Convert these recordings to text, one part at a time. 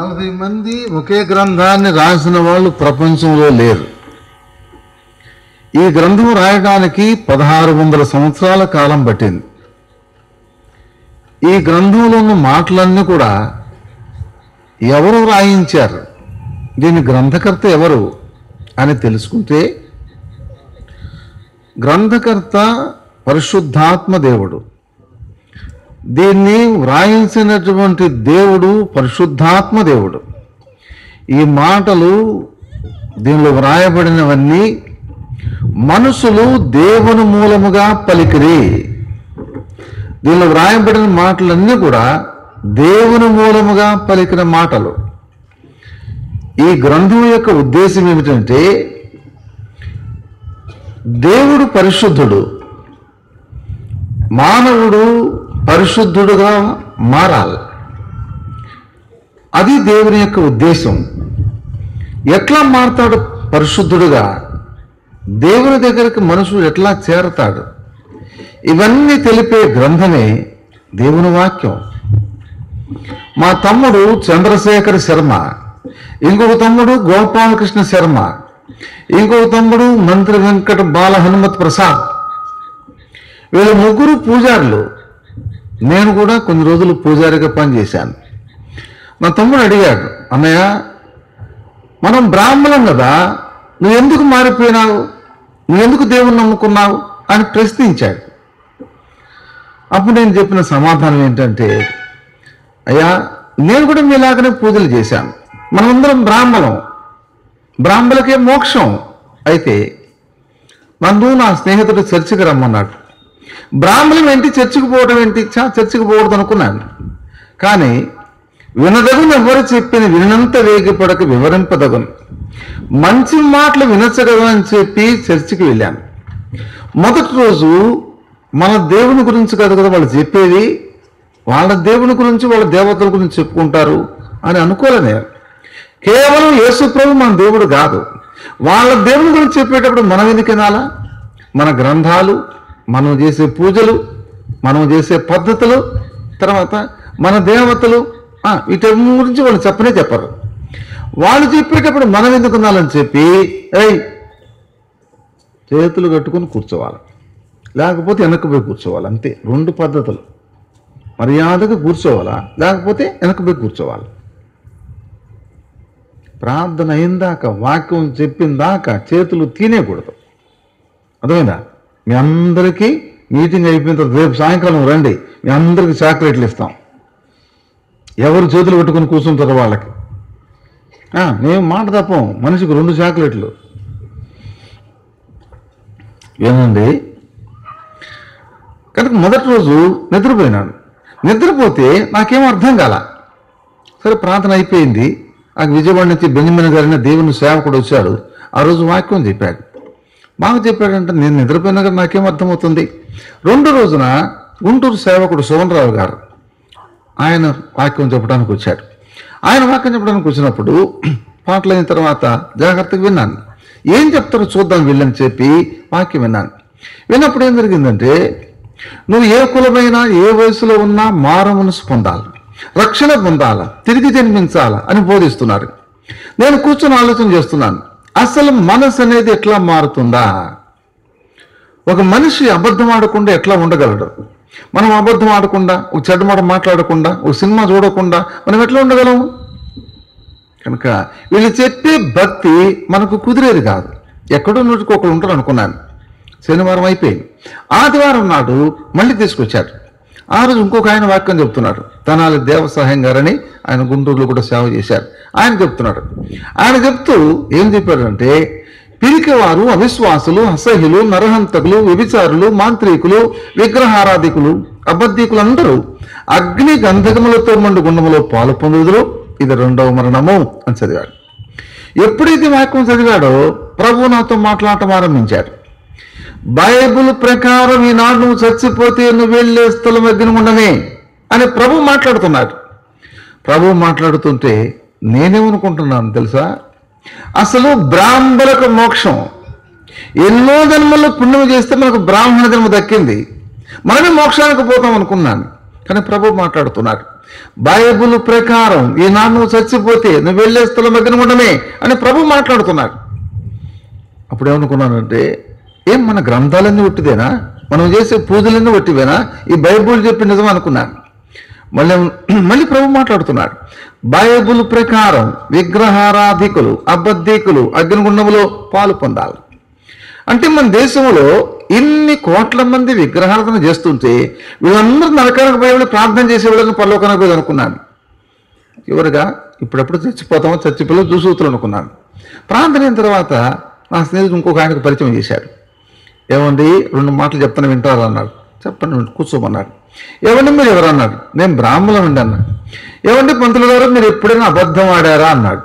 నలభై మంది ఒకే గ్రంథాన్ని రాసిన వాళ్ళు ప్రపంచంలో లేరు ఈ గ్రంథం రాయడానికి పదహారు వందల సంవత్సరాల కాలం పట్టింది ఈ గ్రంథంలో ఉన్న మాటలన్నీ కూడా ఎవరు రాయించారు దీని గ్రంథకర్త ఎవరు అని తెలుసుకుంటే గ్రంథకర్త పరిశుద్ధాత్మ దేవుడు దీన్ని వ్రాయించినటువంటి దేవుడు పరిశుద్ధాత్మ దేవుడు ఈ మాటలు దీనిలో వ్రాయబడినవన్నీ మనుషులు దేవుని మూలముగా పలికిరి దీనిలో వ్రాయబడిన మాటలన్నీ కూడా దేవుని మూలముగా పలికిన మాటలు ఈ గ్రంథం యొక్క ఉద్దేశం ఏమిటంటే దేవుడు పరిశుద్ధుడు మానవుడు పరిశుద్ధుడుగా మారాలి అది దేవుని యొక్క ఉద్దేశం ఎట్లా మారతాడు పరిశుద్ధుడుగా దేవుని దగ్గరికి మనుషుడు ఎట్లా చేరతాడు ఇవన్నీ తెలిపే గ్రంథమే దేవుని వాక్యం మా తమ్ముడు చంద్రశేఖర్ శర్మ ఇంకొక తమ్ముడు గోపాలకృష్ణ శర్మ ఇంకొక తమ్ముడు మంత్రి వెంకట బాల హనుమత్ ప్రసాద్ వీళ్ళ ముగ్గురు పూజారులు నేను కూడా కొన్ని రోజులు పూజారిగా పనిచేశాను నా తమ్ముడు అడిగాడు అన్నయ్య మనం బ్రాహ్మణం కదా నువ్వు ఎందుకు మారిపోయినావు నువ్వు ఎందుకు దేవుణ్ణి నమ్ముకున్నావు అని ప్రశ్నించాడు అప్పుడు నేను చెప్పిన సమాధానం ఏంటంటే అయ్యా నేను కూడా మీలాగనే పూజలు చేశాను మనమందరం బ్రాహ్మణం బ్రాహ్మణులకే మోక్షం అయితే నన్ను నా స్నేహితుడు చర్చికి రమ్మన్నాడు బ్రాహ్మణం ఏంటి చర్చికి పోవడం ఏంటి చా చర్చికి పోకూడదు అనుకున్నాను కానీ వినదగును ఎవరు చెప్పిన వినంత వేగిపడక వివరింపదగును మంచి మాటలు వినచగదు అని చెప్పి చర్చికి వెళ్ళాను మొదటి రోజు మన దేవుని గురించి కాదు కదా వాళ్ళు చెప్పేది వాళ్ళ దేవుని గురించి వాళ్ళ దేవతల గురించి చెప్పుకుంటారు అని అనుకోలే నేను కేవలం యేసు ప్రభు మన దేవుడు కాదు వాళ్ళ దేవుని గురించి చెప్పేటప్పుడు మనం ఎందుకు వినాలా మన గ్రంథాలు మనం చేసే పూజలు మనం చేసే పద్ధతులు తర్వాత మన దేవతలు ఆ, వీటి గురించి వాళ్ళు చెప్పనే చెప్పరు వాళ్ళు చెప్పేటప్పుడు మనం ఎందుకు వినాలని చెప్పి ఏయ్ చేతులు కట్టుకొని కూర్చోవాలి లేకపోతే వెనక్కి పోయి కూర్చోవాలి అంతే రెండు పద్ధతులు మర్యాదగా కూర్చోవాలా లేకపోతే వెనక్కి పోయి కూర్చోవాలి ప్రార్థన అయిందాక వాక్యం చెప్పిందాక చేతులు తినేకూడదు అర్థమైందా మీ అందరికీ మీటింగ్ అయిపోయిన తర్వాత రేపు సాయంకాలం రండి మీ అందరికీ చాక్లెట్లు ఇస్తాం ఎవరు చేతులు పెట్టుకుని కూర్చుంటారో వాళ్ళకి ఆ, మేము మాట తప్పం మనిషికి రెండు చాక్లెట్లు ఏమండి కనుక మొదటి రోజు నిద్రపోయినాను నిద్రపోతే నాకేం అర్థం కాల సరే ప్రార్థన అయిపోయింది ఆ విజయవాడ నుంచి బెంజమిన్ గారిన దేవుని సేవకుడు వచ్చాడు ఆ రోజు వాక్యం చెప్పాడు బాగా చెప్పాడంటే నేను నిద్రపోయినా కానీ నాకేం అర్థమవుతుంది రెండో రోజున గుంటూరు సేవకుడు సువనరావు గారు ఆయన వాక్యం చెప్పడానికి వచ్చాడు ఆయన వాక్యం చెప్పడానికి వచ్చినప్పుడు పాటలు అయిన తర్వాత జాగ్రత్తగా విన్నాను ఏం చెప్తారో చూద్దాం వీళ్ళని చెప్పి వాక్యం విన్నాను విన్నప్పుడు ఏం జరిగిందంటే నువ్వు ఏ కులమైనా ఏ వయసులో ఉన్నా మారు మనసు పొందాలి రక్షణ పొందాలా తిరిగి జన్మించాలా అని బోధిస్తున్నారు నేను కూర్చొని ఆలోచన చేస్తున్నాను అసలు మనసు అనేది ఎట్లా మారుతుందా ఒక మనిషి అబద్ధం ఆడకుండా ఎట్లా ఉండగలడు మనం అబద్ధం ఆడకుండా ఒక చెడ్డ మాట మాట్లాడకుండా ఒక సినిమా చూడకుండా మనం ఎట్లా ఉండగలం కనుక వీళ్ళు చెప్పే భక్తి మనకు కుదిరేది కాదు ఎక్కడో నూటికి ఒకరు ఉంటారు అనుకున్నాను శనివారం అయిపోయింది ఆదివారం నాడు మళ్ళీ తీసుకొచ్చాడు ఆ రోజు ఇంకొక ఆయన వాక్యం చెప్తున్నాడు తెనాలి దేవసహాయం గారని ఆయన గుంటూరులో కూడా సేవ చేశారు ఆయన చెప్తున్నాడు ఆయన చెప్తూ ఏం చెప్పాడంటే పిరికివారు అవిశ్వాసులు అసహ్యులు నరహంతకులు వ్యభిచారులు మాంత్రికులు విగ్రహారాధికులు అబద్ధికులు అందరూ అగ్ని గంధకములతో మండు గుండములో పాలు పొందుదురు ఇది రెండవ మరణము అని చదివాడు ఎప్పుడైతే వాక్యం చదివాడో ప్రభు నాతో మాట్లాడటం ఆరంభించాడు బైబిల్ ప్రకారం ఈనాడు నువ్వు చచ్చిపోతే నువ్వు వెళ్ళే స్థలం అగ్నిగుండమే అని ప్రభు మాట్లాడుతున్నాడు ప్రభు మాట్లాడుతుంటే నేనేమనుకుంటున్నాను తెలుసా అసలు బ్రాహ్మణులకు మోక్షం ఎన్నో జన్మల్లో పుణ్యం చేస్తే మనకు బ్రాహ్మణ జన్మ దక్కింది మనమే మోక్షానికి పోతాం అనుకున్నాను కానీ ప్రభు మాట్లాడుతున్నాడు బైబుల్ ప్రకారం ఈనాడు నువ్వు చచ్చిపోతే నువ్వు వెళ్ళే స్థలం అగ్నిగుండమే అని ప్రభు మాట్లాడుతున్నాడు అప్పుడు ఏమనుకున్నానంటే ఏం మన గ్రంథాలన్నీ ఒట్టిదేనా మనం చేసే పూజలన్నీ ఒట్టివేనా ఈ బైబుల్ చెప్పి నిజం అనుకున్నాను మళ్ళీ మళ్ళీ ప్రభు మాట్లాడుతున్నాడు బైబుల్ ప్రకారం విగ్రహారాధికులు అబద్ధీకులు అగ్నిగుండంలో పాలు పొందాలి అంటే మన దేశంలో ఇన్ని కోట్ల మంది విగ్రహారాధన చేస్తుంటే వీళ్ళందరూ నరకానికి పోయి ప్రార్థన చేసేవాళ్ళని పరలోకానికి పోయి అనుకున్నాను చివరిగా ఇప్పుడప్పుడు చచ్చిపోతామో చచ్చిపోలే చూసూతులు అనుకున్నాను ప్రార్థన అయిన తర్వాత నా స్నేహితుడు ఇంకొక ఆయనకు పరిచయం చేశాడు ఏమండి రెండు మాటలు చెప్తాను వింటారా అన్నాడు చెప్పండి కూర్చోమన్నాడు ఏమండి మీరు ఎవరు అన్నాడు నేను బ్రాహ్మణం అండి అన్నాడు ఏమండి పంతులు గారు మీరు ఎప్పుడైనా అబద్ధం ఆడారా అన్నాడు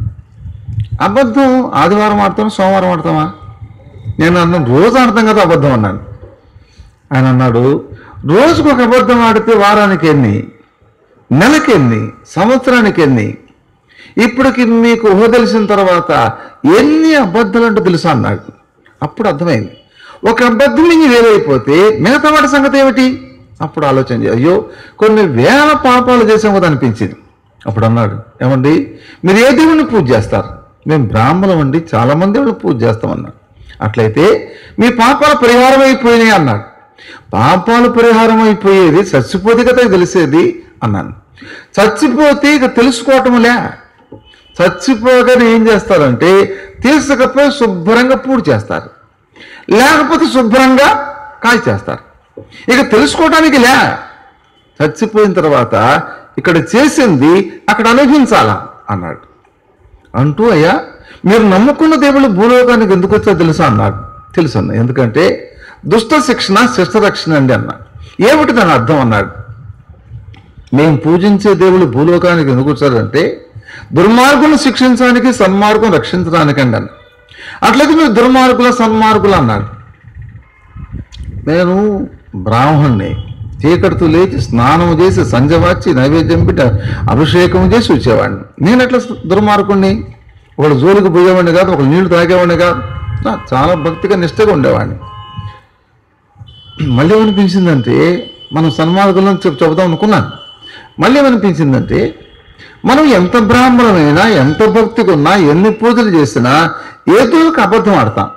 అబద్ధం ఆదివారం ఆడతామా సోమవారం ఆడతామా నేను అన్నాను రోజు ఆడతాం కదా అబద్ధం అన్నాను ఆయన అన్నాడు రోజుకు ఒక అబద్ధం ఆడితే వారానికి ఎన్ని నెలకి ఎన్ని సంవత్సరానికి ఎన్ని ఇప్పటికి మీకు ఊహ తెలిసిన తర్వాత ఎన్ని అబద్ధాలు అంటే తెలుసా అన్నాడు అప్పుడు అర్థమైంది ఒక అబద్ధం నుంచి వేరైపోతే మిగతా వాటి సంగతి ఏమిటి అప్పుడు ఆలోచన చేయ అయ్యో కొన్ని వేల పాపాలు చేసాం కదా అనిపించింది అప్పుడు అన్నాడు ఏమండి మీరు ఏ దేవుడిని పూజ చేస్తారు మేము బ్రాహ్మణం అండి చాలా మంది దేవుడిని పూజ చేస్తామన్నాడు అట్లయితే మీ పాపాలు పరిహారం అయిపోయినాయి అన్నాడు పాపాలు పరిహారం అయిపోయేది చచ్చిపోతే కదా తెలిసేది అన్నాను చచ్చిపోతే ఇక తెలుసుకోవటంలే చచ్చిపోగానే ఏం చేస్తారంటే తీసుకపోయి శుభ్రంగా పూడి చేస్తారు లేకపోతే శుభ్రంగా కాయ చేస్తారు ఇక తెలుసుకోవటానికి లే చచ్చిపోయిన తర్వాత ఇక్కడ చేసింది అక్కడ అనుభవించాలా అన్నాడు అంటూ అయ్యా మీరు నమ్ముకున్న దేవుడు భూలోకానికి ఎందుకు వచ్చా తెలుసా అన్నాడు తెలుసు అన్న ఎందుకంటే దుష్ట శిక్షణ శిష్ట రక్షణ అండి అన్నాడు ఏమిటి దాని అర్థం అన్నాడు మేము పూజించే దేవుడు భూలోకానికి ఎందుకు వచ్చారంటే దుర్మార్గులను శిక్షించడానికి సన్మార్గం రక్షించడానికి అండి అన్న అట్లయితే మీరు దుర్మార్గుల సన్మార్గులు అన్నాడు నేను బ్రాహ్మణ్ణి చీకటితో లేచి స్నానం చేసి సంజవాచి నైవేద్యం పెట్టి అభిషేకం చేసి వచ్చేవాడిని నేను ఎట్లా దుర్మార్గుణ్ణి ఒకడు జోలికి పోయేవాడిని కాదు ఒక నీళ్లు తాగేవాడిని కాదు నా చాలా భక్తిగా నిష్టగా ఉండేవాడిని మళ్ళీ ఏమనిపించిందంటే మనం సన్మార్గులను చెప్ చెబుదాం అనుకున్నాను మళ్ళీ ఏమనిపించిందంటే మనం ఎంత బ్రాహ్మణమైనా ఎంత భక్తిగా ఉన్నా ఎన్ని పూజలు చేసినా ఏదో ఒక అబద్ధం ఆడతాం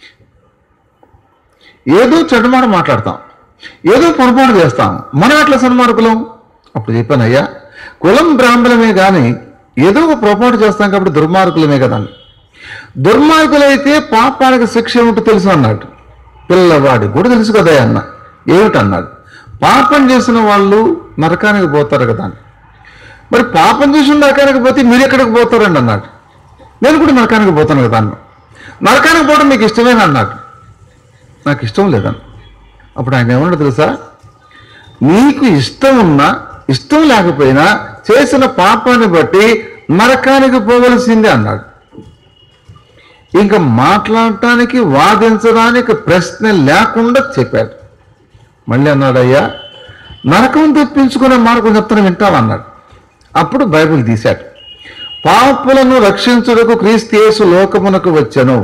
ఏదో చెడుమాట మాట్లాడతాం ఏదో పొరపాటు చేస్తాం మనం ఎట్లా సన్మార్గులం అప్పుడు చెప్పాను అయ్యా కులం బ్రాహ్మణమే కానీ ఏదో ఒక పొరపాటు చేస్తాం కాబట్టి దుర్మార్గులమే కదా అని. దుర్మార్గులైతే పాపానికి శిక్ష ఏమిటో తెలుసు అన్నాడు పిల్లవాడి కూడా తెలుసు కదా అన్న ఏమిటన్నాడు పాపం చేసిన వాళ్ళు నరకానికి పోతారు కదా అని మరి పాపం చేసిన నరకానికి పోతే మీరు ఎక్కడికి పోతారండి అన్నాడు నేను కూడా నరకానికి పోతాను కదా అన్న నరకానికి పోవడం మీకు ఇష్టమేనా అన్నాడు నాకు ఇష్టం లేదన్న అప్పుడు ఆయన ఏమన్నాడు తెలుసా నీకు ఇష్టం ఉన్నా ఇష్టం లేకపోయినా చేసిన పాపాన్ని బట్టి నరకానికి పోవలసిందే అన్నాడు ఇంకా మాట్లాడటానికి వాదించడానికి ప్రశ్న లేకుండా చెప్పాడు మళ్ళీ అన్నాడు అయ్యా నరకం తెప్పించుకునే మార్గం చెప్తాను వింటావన్నాడు అప్పుడు బైబిల్ తీశాడు పాపులను రక్షించుటకు క్రీస్తు యేసు లోకమునకు వచ్చెను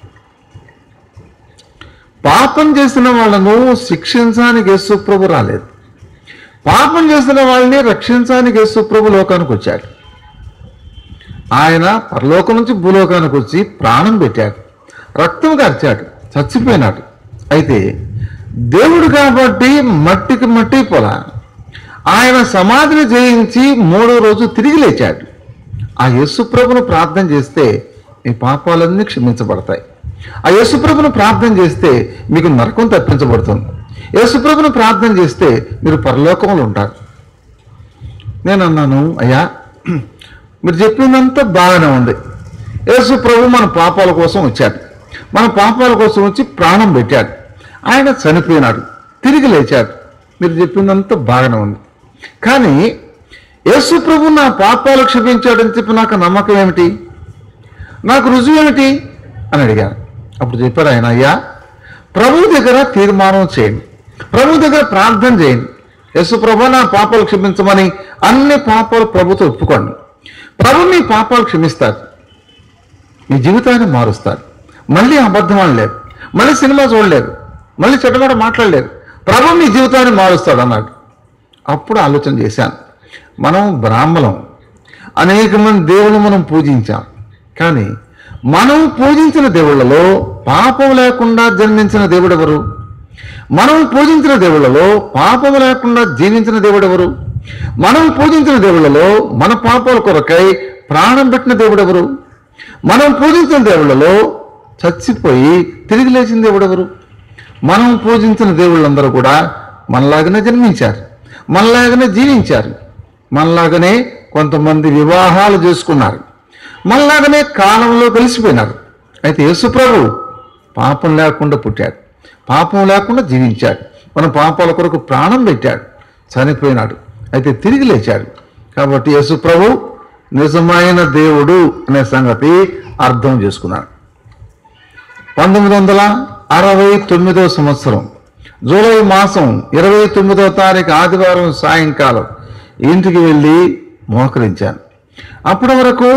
పాపం చేసిన వాళ్ళను శిక్షించడానికి యేసుప్రభు రాలేదు పాపం చేసిన వాళ్ళని రక్షించడానికి యేసుప్రభు లోకానికి వచ్చాడు ఆయన పరలోకం నుంచి భూలోకానికి వచ్చి ప్రాణం పెట్టాడు రక్తం కార్చాడు చచ్చిపోయినాడు అయితే దేవుడు కాబట్టి మట్టికి మట్టి పొల ఆయన సమాధిని జయించి మూడో రోజు తిరిగి లేచాడు ఆ యేసుప్రభును ప్రార్థన చేస్తే మీ పాపాలన్నీ క్షమించబడతాయి ఆ యేసుప్రభును ప్రార్థన చేస్తే మీకు నరకం తప్పించబడుతుంది యేసుప్రభును ప్రార్థన చేస్తే మీరు పరలోకంలో ఉంటారు నేను అన్నాను అయ్యా మీరు చెప్పిందంతా బాగానే ఉంది యేసు ప్రభు మన పాపాల కోసం వచ్చాడు మన పాపాల కోసం వచ్చి ప్రాణం పెట్టాడు ఆయన చనిపోయినాడు తిరిగి లేచాడు మీరు చెప్పిందంతా బాగానే ఉంది కానీ యేసు ప్రభు నా పాపాలు క్షమించాడని చెప్పి నాకు నమ్మకం ఏమిటి నాకు రుజువు ఏమిటి అని అడిగాను అప్పుడు చెప్పారు ఆయన అయ్యా ప్రభు దగ్గర తీర్మానం చేయండి ప్రభు దగ్గర ప్రార్థన చేయండి యేసు ప్రభు నా పాపాలు క్షమించమని అన్ని పాపాలు ప్రభుతో ఒప్పుకోండి ప్రభు మీ పాపాలు క్షమిస్తారు మీ జీవితాన్ని మారుస్తారు మళ్ళీ అబద్ధం అనలేరు మళ్ళీ సినిమా చూడలేరు మళ్ళీ చెడ్డమాట మాట్లాడలేరు ప్రభు మీ జీవితాన్ని మారుస్తాడు అన్నాడు అప్పుడు ఆలోచన చేశాను మనం బ్రాహ్మణం అనేక మంది దేవుళ్ళు మనం పూజించాం కానీ మనం పూజించిన దేవుళ్ళలో పాపం లేకుండా జన్మించిన దేవుడెవరు మనం పూజించిన దేవుళ్ళలో పాపం లేకుండా జీవించిన దేవుడెవరు మనం పూజించిన దేవుళ్ళలో మన పాపాల కొరకై ప్రాణం పెట్టిన దేవుడెవరు మనం పూజించిన దేవుళ్ళలో చచ్చిపోయి తిరిగి లేచిన దేవుడెవరు మనం పూజించిన దేవుళ్ళందరూ కూడా మనలాగానే జన్మించారు మనలాగానే జీవించారు మనలాగానే కొంతమంది వివాహాలు చేసుకున్నారు మనలాగానే కాలంలో కలిసిపోయినారు అయితే యేసుప్రభు పాపం లేకుండా పుట్టాడు పాపం లేకుండా జీవించాడు మన పాపాల కొరకు ప్రాణం పెట్టాడు చనిపోయినాడు అయితే తిరిగి లేచాడు కాబట్టి యేసుప్రభు నిజమైన దేవుడు అనే సంగతి అర్థం చేసుకున్నాడు పంతొమ్మిది వందల అరవై తొమ్మిదో సంవత్సరం జూలై మాసం ఇరవై తొమ్మిదో తారీఖు ఆదివారం సాయంకాలం ఇంటికి వెళ్ళి మోకరించాను అప్పటి వరకు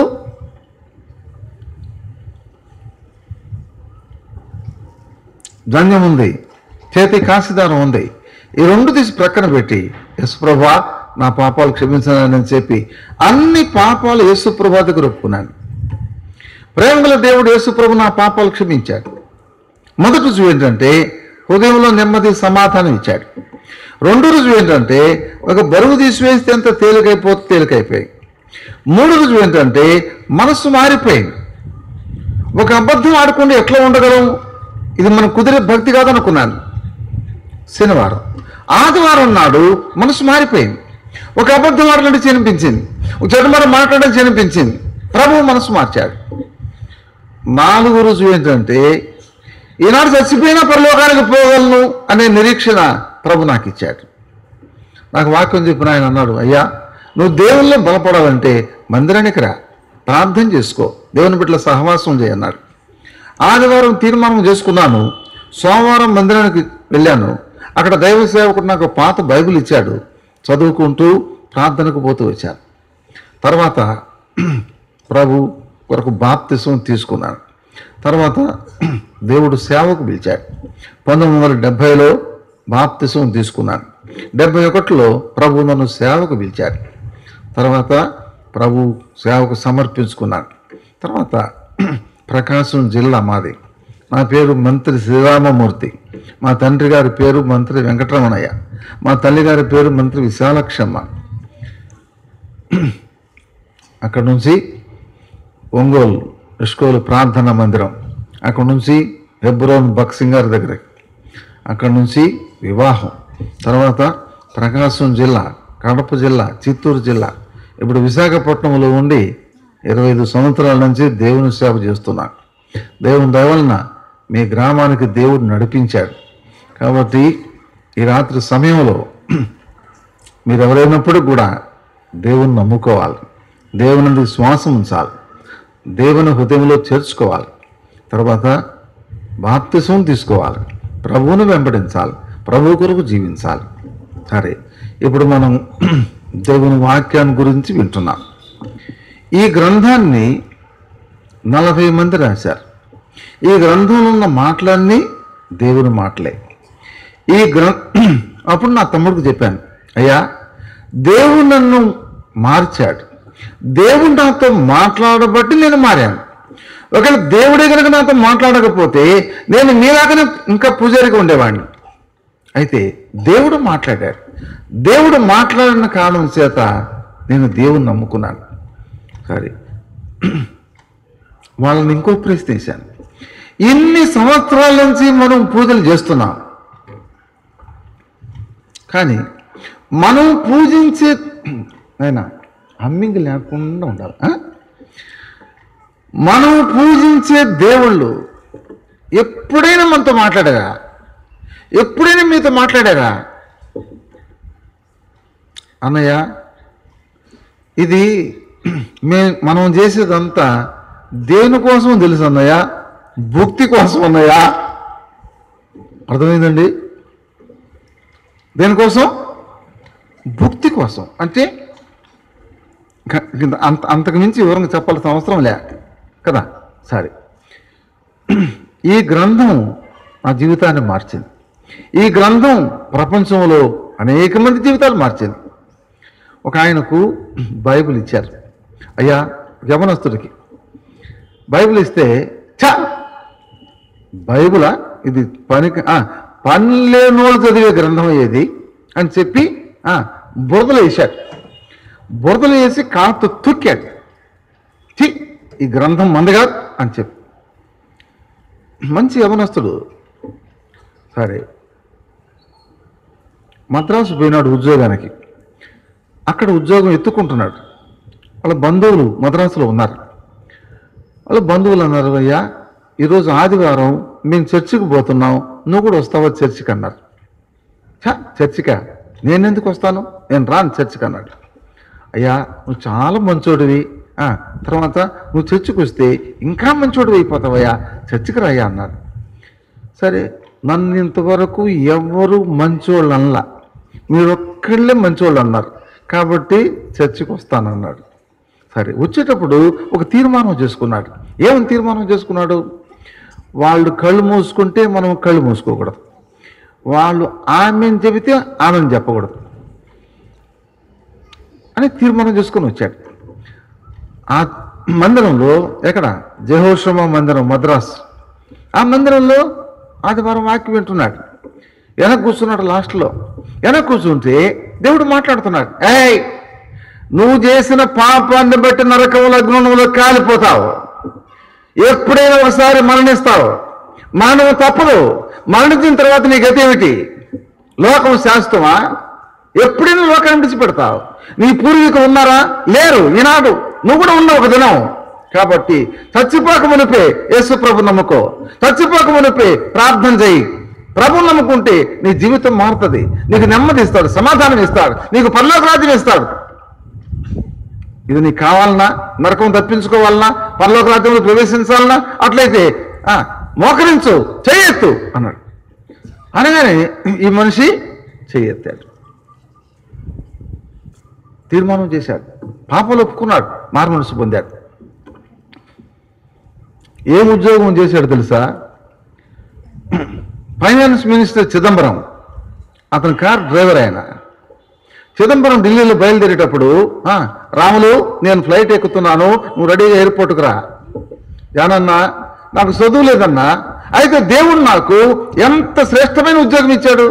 ధన్యం ఉంది చేతి కాశీదారం ఉంది ఈ రెండు తీసి ప్రక్కన పెట్టి యశుప్రభా నా పాపాలు క్షమించాలని చెప్పి అన్ని పాపాలు యేసుప్రభా దగ్గర ఒప్పుకున్నాను ప్రేమగల దేవుడు యేసుప్రభు నా పాపాలు క్షమించాడు మొదటి రుజువు ఏంటంటే హృదయంలో నెమ్మది సమాధానం ఇచ్చాడు రెండో రుజువు ఏంటంటే ఒక బరువు తీసివేస్తే ఎంత తేలికైపోతే తేలికైపోయి మూడు రుజువు ఏంటంటే మనస్సు మారిపోయింది ఒక అబద్ధం ఆడకుండా ఎట్లా ఉండగలం ఇది మనం కుదిరే భక్తి కాదనుకున్నాను శనివారం ఆదివారం నాడు మనసు మారిపోయింది ఒక అబద్ధం ఆడలంటే చేనిపించింది ఒక చెడుమరం మాట్లాడడం చేనిపించింది ప్రభు మనసు మార్చాడు నాలుగు రుజువు ఏంటంటే ఈనాడు చచ్చిపోయినా పరలోకానికి పోగలను అనే నిరీక్షణ ప్రభు నాకు ఇచ్చాడు నాకు వాక్యం చెప్పిన ఆయన అన్నాడు అయ్యా నువ్వు దేవుల్లో బలపడాలంటే మందిరానికి రా ప్రార్థన చేసుకో దేవుని బిడ్డల సహవాసం చేయన్నాడు ఆదివారం తీర్మానం చేసుకున్నాను సోమవారం మందిరానికి వెళ్ళాను అక్కడ దైవ సేవకుడు నాకు పాత బైబిల్ ఇచ్చాడు చదువుకుంటూ ప్రార్థనకు పోతూ వచ్చాను తర్వాత ప్రభు కొరకు బాప్తిసం తీసుకున్నాను తర్వాత దేవుడు సేవకు పిలిచాడు పంతొమ్మిది వందల డెబ్భైలో బాప్తిసం తీసుకున్నాను డెబ్బై ఒకటిలో ప్రభు నన్ను సేవకు పిలిచాడు తర్వాత ప్రభు సేవకు సమర్పించుకున్నాను తర్వాత ప్రకాశం జిల్లా మాది నా పేరు మంత్రి శ్రీరామమూర్తి మా తండ్రి గారి పేరు మంత్రి వెంకటరమణయ్య మా తల్లి గారి పేరు మంత్రి విశాలక్షమ్మ అక్కడ నుంచి ఒంగోలు ఇష్కోలు ప్రార్థనా మందిరం అక్కడ నుంచి హెబ్రోన్ బక్సింగ్ గారి దగ్గరికి అక్కడ నుంచి వివాహం తర్వాత ప్రకాశం జిల్లా కడప జిల్లా చిత్తూరు జిల్లా ఇప్పుడు విశాఖపట్నంలో ఉండి ఇరవై ఐదు సంవత్సరాల నుంచి దేవుని సేవ చేస్తున్నాను దేవుని దయవలన మీ గ్రామానికి దేవుడు నడిపించాడు కాబట్టి ఈ రాత్రి సమయంలో మీరు ఎవరైనప్పుడు కూడా దేవుని నమ్ముకోవాలి దేవుని నుండి శ్వాసం ఉంచాలి దేవుని హృదయంలో చేర్చుకోవాలి తర్వాత బాప్తిసం తీసుకోవాలి ప్రభువును వెంబడించాలి ప్రభు కొరకు జీవించాలి సరే ఇప్పుడు మనం దేవుని వాక్యాన్ని గురించి వింటున్నాం ఈ గ్రంథాన్ని నలభై మంది రాశారు ఈ గ్రంథంలో ఉన్న మాటలన్నీ దేవుని మాటలే ఈ గ్ర అప్పుడు నా తమ్ముడికి చెప్పాను అయ్యా దేవుడు నన్ను మార్చాడు దేవుడు నాతో మాట్లాడబట్టి నేను మారాను ఒకవేళ దేవుడే కనుక నాతో మాట్లాడకపోతే నేను మీలాగానే ఇంకా పూజారిగా ఉండేవాడిని అయితే దేవుడు మాట్లాడాడు దేవుడు మాట్లాడిన కారణం చేత నేను దేవుని నమ్ముకున్నాను సరే వాళ్ళని ఇంకో ప్రశ్న వేశాను ఇన్ని సంవత్సరాల నుంచి మనం పూజలు చేస్తున్నాం కానీ మనం పూజించే అయినా హమ్మింగ్ లేకుండా ఉండాలి ఆ? మనం పూజించే దేవుళ్ళు ఎప్పుడైనా మనతో మాట్లాడారా ఎప్పుడైనా మీతో మాట్లాడారా అన్నయ్య ఇది మే మనం చేసేదంతా దేనికోసం తెలుసు అన్నయ్య భుక్తి కోసం అన్నయ్య అర్థమైందండి దేనికోసం భుక్తి కోసం అంటే ఇంకా అంత అంతకు మించి వివరంగా చెప్పాల్సిన అవసరం లే కదా సరే ఈ గ్రంథం నా జీవితాన్ని మార్చింది ఈ గ్రంథం ప్రపంచంలో అనేక మంది జీవితాలు మార్చింది ఒక ఆయనకు బైబిల్ ఇచ్చారు అయ్యా యవనస్తుడికి బైబిల్ ఇస్తే చా బైబిలా ఇది పనికి ఆ, పని లేనోళ్ళు చదివే గ్రంథం ఏది అని చెప్పి ఆ, బురదలో వేశాడు బురదలో వేసి కాతో తొక్కాడు ఛీ, ఈ గ్రంథం మందగా అని చెప్పి మంచి యవనస్తుడు సరే మద్రాసు పోయినాడు ఉద్యోగానికి అక్కడ ఉద్యోగం ఎత్తుకుంటున్నాడు వాళ్ళ బంధువులు మద్రాసులో ఉన్నారు వాళ్ళ బంధువులు అన్నారు అయ్యా ఈరోజు ఆదివారం మేము చర్చికి పోతున్నాం నువ్వు కూడా వస్తావా చర్చికి అన్నారు ఛ, చర్చికా నేనెందుకు వస్తాను నేను రాను చర్చికి అన్నాడు అయ్యా నువ్వు చాలా మంచోడివి ఆ, తర్వాత నువ్వు చర్చికి వస్తే ఇంకా మంచోడివి అయిపోతావయ్యా చర్చికి రాయ్యా అన్నారు సరే నన్ను ఇంతవరకు ఎవ్వరు మంచోళ్ళు అనలా మీరు ఒక్కళ్ళే మంచోళ్ళు అన్నారు కాబట్టి చర్చికి వస్తానన్నాడు సరే వచ్చేటప్పుడు ఒక తీర్మానం చేసుకున్నాడు ఏమని తీర్మానం చేసుకున్నాడు వాళ్ళు కళ్ళు మూసుకుంటే మనం కళ్ళు మూసుకోకూడదు వాళ్ళు ఆమెను చెబితే ఆమెను చెప్పకూడదు అని తీర్మానం చేసుకొని వచ్చాడు ఆ మందిరంలో ఎక్కడ జహోషమ మందిరం మద్రాస్ ఆ మందిరంలో ఆదివారం వాక్యం వింటున్నాడు వెనక కూర్చున్నాడు లాస్ట్లో వెనక కూర్చుంటే దేవుడు మాట్లాడుతున్నాడు ఏయ్ నువ్వు చేసిన పాపాన్ని బట్టి నరకంలో అగ్నంలో కాలిపోతావు ఎప్పుడైనా ఒకసారి మరణిస్తావు మానవ తప్పదు మరణించిన తర్వాత నీ గతి ఏమిటి లోకం శాశ్వతమా ఎప్పుడైనా లోకాన్ని విడిచిపెడతావు నీ పూర్వీకులు ఉన్నారా లేరు ఈనాడు నువ్వు కూడా ఉన్నావు ఒక దినం కాబట్టి చచ్చిపోక మునిపే యేసు ప్రభు నమ్ముకో చచ్చిపోక మునిపే ప్రార్థన చేయి ప్రభు నమ్ముకుంటే నీ జీవితం మారుతుంది నీకు నెమ్మది ఇస్తాడు సమాధానం ఇస్తాడు నీకు పరలోక రాజ్యం ఇస్తాడు ఇది నీకు కావాలన్నా నరకం తప్పించుకోవాలన్నా పరలోక రాజ్యంలో ప్రవేశించాలన్నా అట్లయితే ఆ, మోకరించు చేయెత్తు అన్నాడు అనగానే ఈ మనిషి చేయెత్తాడు తీర్మానం చేశాడు పాపలు ఒప్పుకున్నాడు మారు మనసు పొందాడు ఏం ఉద్యోగం చేశాడు తెలుసా ఫైనాన్స్ మినిస్టర్ చిదంబరం అతని కార్ డ్రైవర్ ఆయన చిదంబరం ఢిల్లీలో బయలుదేరేటప్పుడు "ఆ, రాములు నేను ఫ్లైట్ ఎక్కుతున్నాను నువ్వు రెడీగా ఎయిర్పోర్ట్కి రా జానన్నా నాకు చదువు లేదన్నా అయితే దేవుడు నాకు ఎంత శ్రేష్టమైన ఉద్యోగం ఇచ్చాడు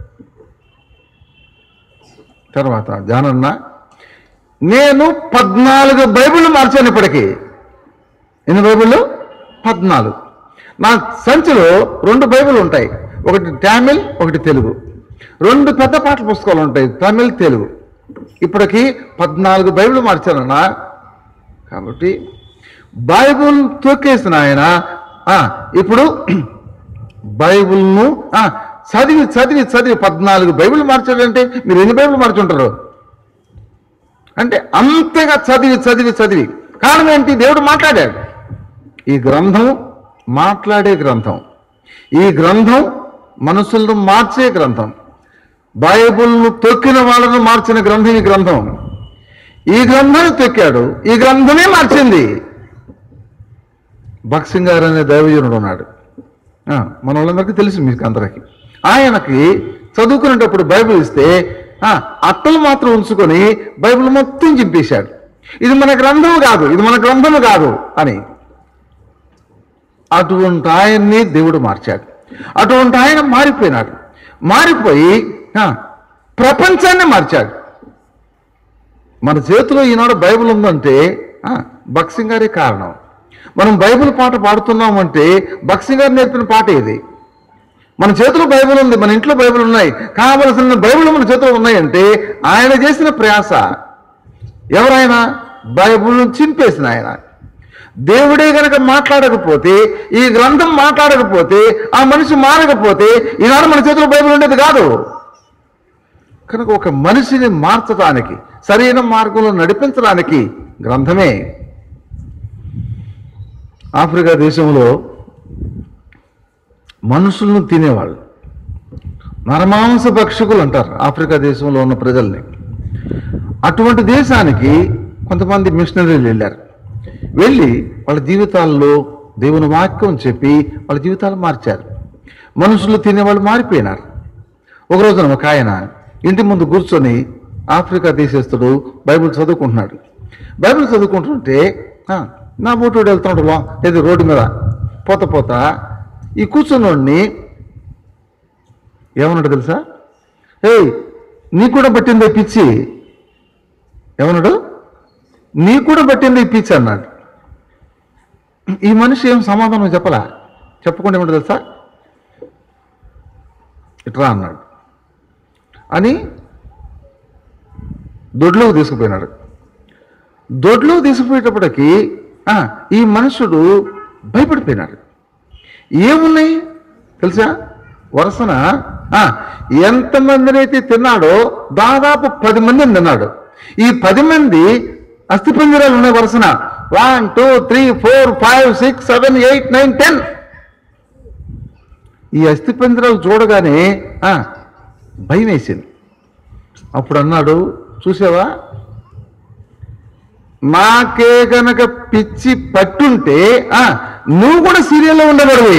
తర్వాత జానన్న నేను పద్నాలుగు బైబిల్ మార్చాను ఇప్పటికీ ఎన్ని బైబిళ్ళు పద్నాలుగు నా సంచిలో రెండు బైబిల్ ఉంటాయి ఒకటి తమిళ్ ఒకటి తెలుగు రెండు పెద్ద పాటల పుస్తకాలు ఉంటాయి తమిళ్ తెలుగు ఇప్పటికి పద్నాలుగు బైబిల్ మార్చానన్నా కాబట్టి బైబిల్ తొక్కేసిన ఆయన ఆ, ఇప్పుడు బైబిల్ను ఆ, చదివి చదివి చదివి పద్నాలుగు బైబిల్ మార్చాడంటే మీరు ఎన్ని బైబిల్ మార్చుంటారు అంటే అంతగా చదివి చదివి చదివి కారణం ఏంటి దేవుడు మాట్లాడాడు ఈ గ్రంథం మాట్లాడే గ్రంథం ఈ గ్రంథం మనసులను మార్చే గ్రంథం బైబిల్ను తొక్కిన వాళ్ళను మార్చిన గ్రంథం ఈ గ్రంథం ఈ గ్రంథాన్ని తొక్కాడు ఈ గ్రంథమే మార్చింది భక్సింగ్ గారు అనే దైవజనుడు ఉన్నాడు ఆ, మన వాళ్ళందరికీ తెలుసు మీకు అందరికి ఆయనకి చదువుకునేటప్పుడు బైబిల్ ఇస్తే ఆ, అట్టలు మాత్రం ఉంచుకొని బైబిల్ మొత్తం చింపేశాడు ఇది మన గ్రంథం కాదు ఇది మన గ్రంథము కాదు అని అటువంటి ఆయన్ని దేవుడు మార్చాడు అటువంటి ఆయన మారిపోయినాడు మారిపోయి ఆ, ప్రపంచాన్ని మార్చాడు మన చేతిలో ఈనాడు బైబిల్ ఉందంటే ఆ, భక్సింగ్ గారే కారణం మనం బైబిల్ పాట పాడుతున్నామంటే భక్సింగ్ గారు నేర్పిన పాట ఇది మన చేతిలో బైబిల్ ఉంది మన ఇంట్లో బైబిల్ ఉన్నాయి కావలసిన బైబిల్ మన చేతిలో ఉన్నాయంటే ఆయన చేసిన ప్రయాస ఎవరైనా బైబిల్ చింపేసిన ఆయన దేవుడే గనక మాట్లాడకపోతే ఈ గ్రంథం మాట్లాడకపోతే ఆ మనిషి మారకపోతే ఈనాడు మన చేతిలో బైబిల్ ఉండేది కాదు కనుక ఒక మనిషిని మార్చడానికి సరైన మార్గంలో నడిపించడానికి గ్రంథమే ఆఫ్రికా దేశంలో మనుషులను తినేవాళ్ళు నరమాంస భక్షకులు అంటారు ఆఫ్రికా దేశంలో ఉన్న ప్రజల్ని అటువంటి దేశానికి కొంతమంది మిషనరీలు వెళ్ళారు వెళ్ళి వాళ్ళ జీవితాల్లో దేవుని వాక్యం చెప్పి వాళ్ళ జీవితాలు మార్చారు మనుషులు తినేవాళ్ళు మారిపోయినారు ఒక రోజున ఒక ఆయన ఇంటి ముందు కూర్చొని ఆఫ్రికా దేశస్తుడు బైబిల్ చదువుకుంటున్నాడు బైబిల్ చదువుకుంటుంటే ఆ, నా బోటుడు వెళ్తున్నాడు లో ఏది రోడ్డు మీద పోత పోత ఈ కూర్చున్నోడిని ఏమన్నాడు తెలుసా ఏయ్ నీకు కూడా పట్టింది ఈ పిచ్చి ఏమన్నాడు నీకు కూడా పట్టింది ఈ పిచ్చి అన్నాడు ఈ మనిషి ఏం సమాధానం చెప్పలా చెప్పకుండా ఏమంటాడు తెలుసా ఇట్రా అన్నాడు అని దొడ్లోకి తీసుకుపోయినాడు దొడ్లోకి తీసుకుపోయేటప్పటికి ఆ, ఈ మనుషుడు భయపడిపోయినాడు ఏమున్నాయి తెలుసా వరుసన ఆ, ఎంతమందినైతే తిన్నాడో దాదాపు పది మందిని తిన్నాడు ఈ పది మంది అస్థిపంజరాలు ఉన్నాయి వరుసన one two three four five six seven eight nine ten ఈ అస్థిపంజరాలు చూడగానే ఆ, భయం వేసింది అప్పుడు అన్నాడు చూసావా నాకే గనక పిచ్చి పట్టుంటే ఆ, నువ్వు కూడా సీరియల్లో ఉండబడివి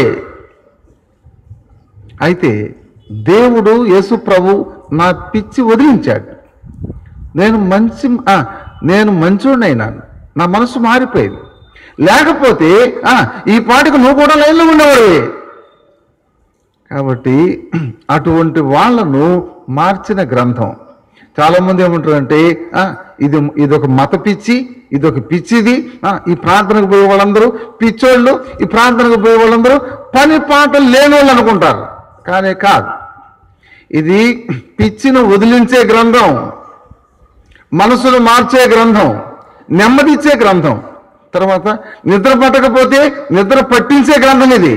అయితే దేవుడు యేసు ప్రభు నా పిచ్చి వదిలించాడు నేను మంచి ఆ, నేను మంచోడినైనాను నా మనసు మారిపోయింది లేకపోతే ఆ, ఈ పాటికి నువ్వు కూడా లైన్లో ఉండేవాడివి కాబట్టి అటువంటి వాళ్ళను మార్చిన గ్రంథం చాలా మంది ఏమంటారంటే ఆ, ఇది ఇది ఒక మత పిచ్చి ఇది ఒక పిచ్చిది ఆ, ఈ ప్రార్థనకు పోయే వాళ్ళందరూ పిచ్చోళ్ళు ఈ ప్రార్థనకు పోయే వాళ్ళందరూ పని పాటలు లేని వాళ్ళు అనుకుంటారు కానీ కాదు ఇది పిచ్చిని వదిలించే గ్రంథం మనసును మార్చే గ్రంథం నెమ్మదిచ్చే గ్రంథం తర్వాత నిద్ర పట్టకపోతే నిద్ర పట్టించే గ్రంథం ఇది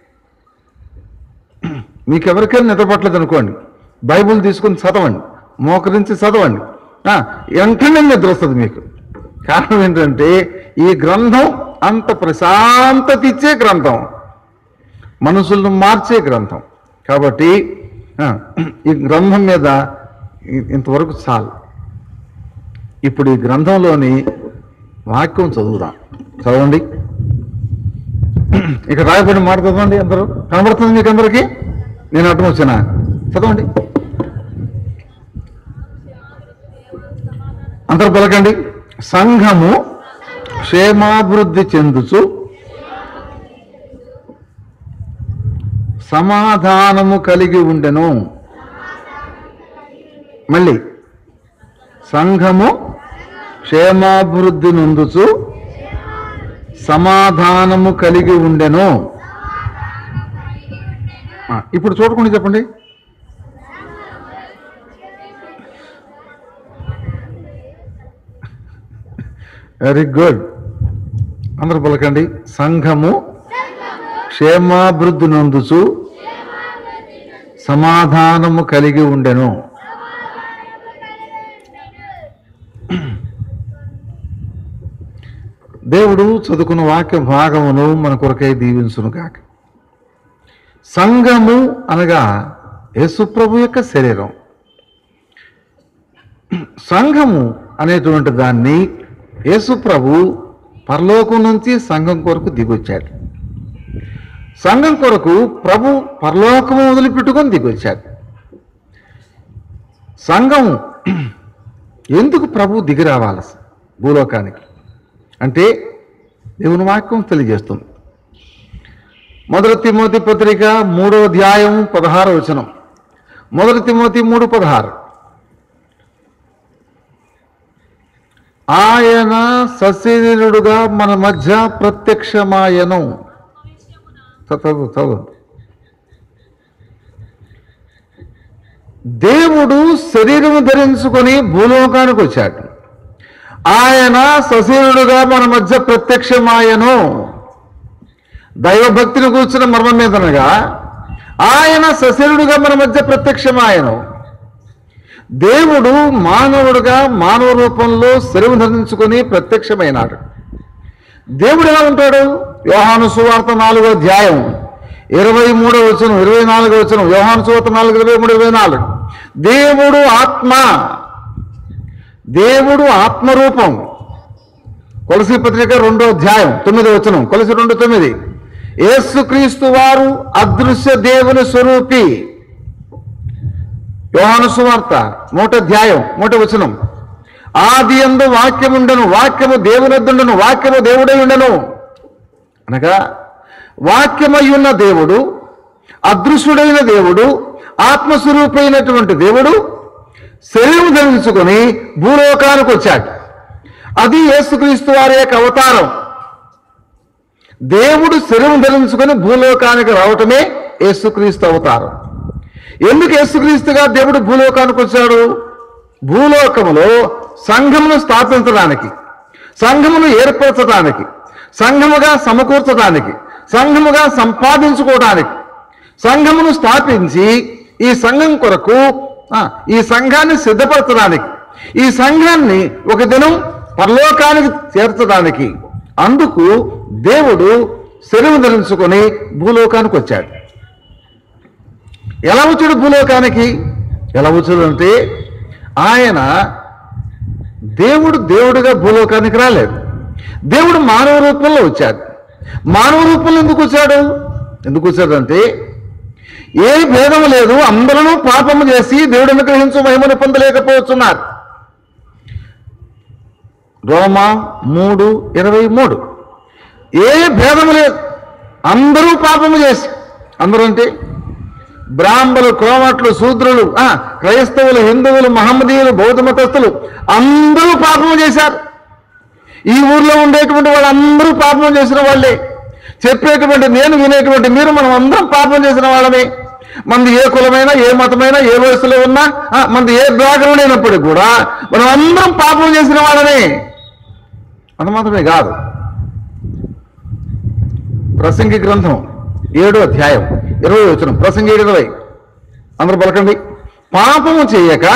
మీకు ఎవరికైనా నిద్ర పట్టలేదు అనుకోండి బైబుల్ తీసుకుని చదవండి మోకరించి చదవండి ఆ, వెంటనే నిద్ర వస్తుంది మీకు కారణం ఏంటంటే ఈ గ్రంథం అంత ప్రశాంతత ఇచ్చే గ్రంథం మనుషులను మార్చే గ్రంథం కాబట్టి ఆ, ఈ గ్రంథం మీద ఇ- ఇంతవరకు చాలు ఇప్పుడు ఈ గ్రంథంలోని వాక్యం చదువుదాం చదవండి ఇక రాయబడిన మాట చదవండి అందరూ కనబడుతుంది మీకు అందరికీ నేను అర్థం వచ్చానా చదవండి అందరూ పలకండి సంఘము క్షేమాభివృద్ధి చెందుచు సమాధానము కలిగి ఉండెను మళ్ళీ సంఘము క్షేమాభివృద్ధి నొందుచు సమాధానము కలిగి ఉండెను ఆ, ఇప్పుడు చూడకుండా చెప్పండి వెరీ గుడ్ అందరూ పలకండి సంఘము క్షేమాభివృద్ధి నొందుచు సమాధానము కలిగి ఉండెను దేవుడు చదువుకున్న వాక్య భాగమును మన కొరకై దీవించును కాక సంఘము అనగా యేసుప్రభు యొక్క శరీరం సంఘము అనేటువంటి దాన్ని యేసుప్రభు పరలోకం నుంచి సంఘం కొరకు దిగొచ్చాడు సంఘం కొరకు ప్రభు పరలోకము వదిలిపెట్టుకొని దిగొచ్చాడు సంఘం ఎందుకు ప్రభు దిగి రావాలి భూలోకానికి అంటే దేవుని వాక్యం తెలియజేస్తుంది మొదటి తిమోతి పత్రిక మూడో అధ్యాయం పదహారు వచనం మొదటి తిమోతి మూడు పదహారు ఆయన సశరీరుడుగా మన మధ్య ప్రత్యక్షమాయను చదువు చదువు దేవుడు శరీరము ధరించుకొని భూలోకానికి వచ్చాడు ఆయన సశరీరుడుగా మన మధ్య ప్రత్యక్షమాయను దైవభక్తిని కూర్చున్న మర్మం మీదనగా ఆయన సశరీరుడుగా మన మధ్య ప్రత్యక్షమాయను దేవుడు మానవుడుగా మానవ రూపంలో శరీరం ధరించుకొని ప్రత్యక్షమైనాడు దేవుడు ఎలా ఉంటాడు యోహాను సువార్త నాలుగో అధ్యాయం ఇరవై మూడో వచనం ఇరవై నాలుగో వచనం యోహాను సువార్త నాలుగు ఇరవై మూడు ఇరవై నాలుగు దేవుడు ఆత్మ దేవుడు ఆత్మరూపం కొలసి పత్రిక రెండో అధ్యాయం తొమ్మిదో వచనం కొలసి రెండు తొమ్మిది యేసుక్రీస్తు వారు అదృశ్య దేవుని స్వరూపి యోహాను సువార్త నూట అధ్యాయం నూట వచనం ఆది ఎందు వాక్యముండను వాక్యము దేవునద్దుండను వాక్యము దేవుడై ఉండను అనగా వాక్యమయ్యున్న దేవుడు అదృశ్యుడైన దేవుడు ఆత్మస్వరూపైనటువంటి దేవుడు శరీరం ధరించుకొని భూలోకానికి వచ్చాడు అది యేసుక్రీస్తు వారి యొక్క అవతారం దేవుడు శరీరం ధరించుకొని భూలోకానికి రావటమే యేసుక్రీస్తు అవతారం ఎందుకు యేసుక్రీస్తుగా దేవుడు భూలోకానికి వచ్చాడు భూలోకములో సంఘమును స్థాపించడానికి సంఘమును ఏర్పరచడానికి సంఘముగా సమకూర్చడానికి సంఘముగా సంపాదించుకోవడానికి సంఘమును స్థాపించి ఈ సంఘం కొరకు ఆ, ఈ సంఘాన్ని సిద్ధపరచడానికి ఈ సంఘాన్ని ఒక దినం పరలోకానికి చేర్చడానికి అందుకు దేవుడు శరీరం ధరించుకొని భూలోకానికి వచ్చాడు ఎలా వచ్చాడు భూలోకానికి ఎలా వచ్చాడు అంటే ఆయన దేవుడు దేవుడిగా భూలోకానికి రాలేదు దేవుడు మానవ రూపంలో వచ్చాడు మానవ రూపంలో ఎందుకు వచ్చాడు ఎందుకు వచ్చాడంటే ఏ భేదం లేదు అందరూ పాపము చేసి దేవుడు అనుగ్రహించు మహిమను పొందలేకపోతున్నారు రోమా మూడు ఇరవై మూడు ఏ భేదము లేదు అందరూ పాపము చేసి అందరూ అంటే బ్రాహ్మణులు కోమట్లు శూద్రులు ఆ, క్రైస్తవులు హిందువులు మహమ్మదీయులు బౌద్ధ మతస్థులు అందరూ పాపము చేశారు ఈ ఊర్లో ఉండేటువంటి వాళ్ళందరూ పాపం చేసిన వాళ్ళే చెప్పేటువంటి నేను వినేటువంటి మీరు మనం అందరం పాపం చేసిన వాళ్ళమే మనది ఏ కులమైనా ఏ మతమైనా ఏ వయసులో ఉన్నా ఆ, మనది ఏ బ్యాగ్రౌండ్ అయినప్పటికీ కూడా మనం అందరం పాపం చేసిన వాళ్ళమే అది మాత్రమే కాదు ప్రసంగి గ్రంథం ఏడో అధ్యాయం ఇరవై వచ్చిన ప్రసంగి ఏడు ఇరవై అందరూ పలకండి పాపము చేయక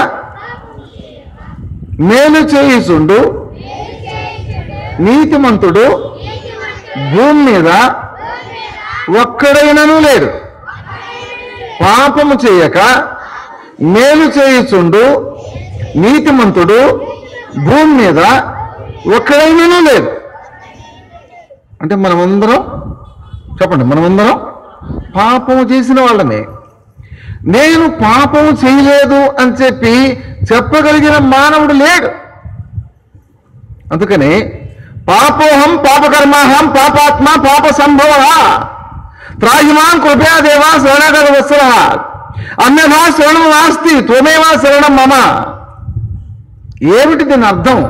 మేలు చేయుచుండు నీతిమంతుడు భూమి మీద ఒక్కడైనను లేడు పాపము చేయక మేలు చేయుచుండు నీతిమంతుడు భూమి మీద ఒక్కడైనను లేడు అంటే మనమందరం చెప్పండి మనమందరం పాపము చేసిన వాళ్ళమే నేను పాపము చేయలేదు అని చెప్పి చెప్పగలిగిన మానవుడు లేడు అందుకని పాపోహం పాపకర్మాహం పాపాత్మ పాప సంభవ త్రాహిమాం కృపయా దేవా శరణగర వత్సర అన్యథా శరణం నాస్తి త్వమేవా శరణం మమ ఏమిటి దీని అర్థం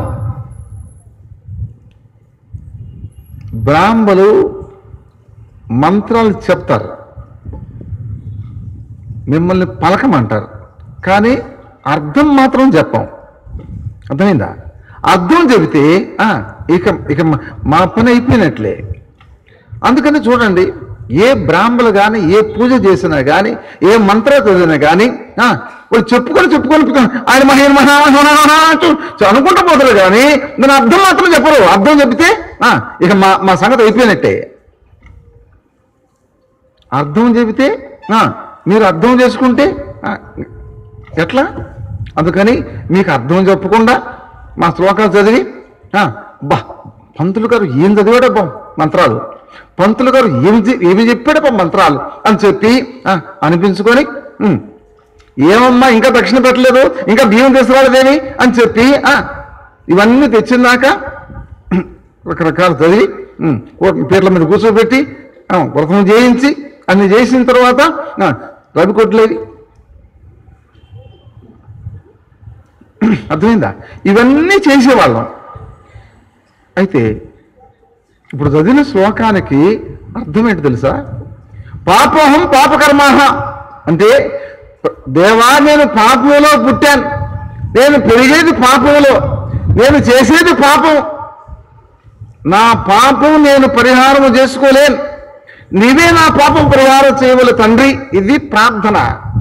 బ్రాహ్మలు మంత్రాలు చెప్తారు మిమ్మల్ని పలకమంటారు కానీ అర్థం మాత్రం చెప్పం అర్థమైందా అర్థం చెబితే ఆ, ఇక ఇక మ- మా పని అయిపోయినట్లే అందుకని చూడండి ఏ బ్రాహ్మలు కానీ ఏ పూజ చేసినా కానీ ఏ మంత్ర చదివినా కానీ ఆ, వాళ్ళు చెప్పుకొని చెప్పుకొని ఆయన మహేన్ మహా మహా, మహా అంటూ అనుకుంటూ పోతారు కానీ దాని అర్థం మాత్రం చెప్పరు అర్థం చెబితే ఆ, ఇక మా మా సంగతి అయిపోయినట్టే అర్థం చెబితే ఆ, మీరు అర్థం చేసుకుంటే ఆ, ఎట్లా అందుకని మీకు అర్థం చెప్పకుండా మా శ్లోకాలు చదివి ఆ, బా పంతులు గారు ఏం చదివాడబ్బా మంత్రాలు పంతులు గారు ఏమి చె- ఏమి చెప్పాడబ్బా మంత్రాలు అని చెప్పి ఆ, అనిపించుకొని ఉమ్, ఏమమ్మా ఇంకా దక్షిణ పెట్టలేదు ఇంకా బియ్యం తీసుకురాలేదేమి అని చెప్పి ఆ, ఇవన్నీ తెచ్చిందాక రకరకాలు చదివి ఉమ్, ఓ పీటల మీద కూర్చోబెట్టి ఆ, వ్రతం చేయించి అన్ని చేసిన తర్వాత ఆ, రవి కొట్లేదు అర్థమైందా ఇవన్నీ చేసేవాళ్ళం అయితే ఇప్పుడు చదివిన శ్లోకానికి అర్థం ఏంటి తెలుసా పాపోహం పాపకర్మాహ అంటే దేవా నేను పాపములో పుట్టాను నేను పెరిగేది పాపములో నేను చేసేది పాపం నా పాపం నేను పరిహారం చేసుకోలేను నీవే నా పాపం పరిహారం చేయవల తండ్రి ఇది ప్రార్థన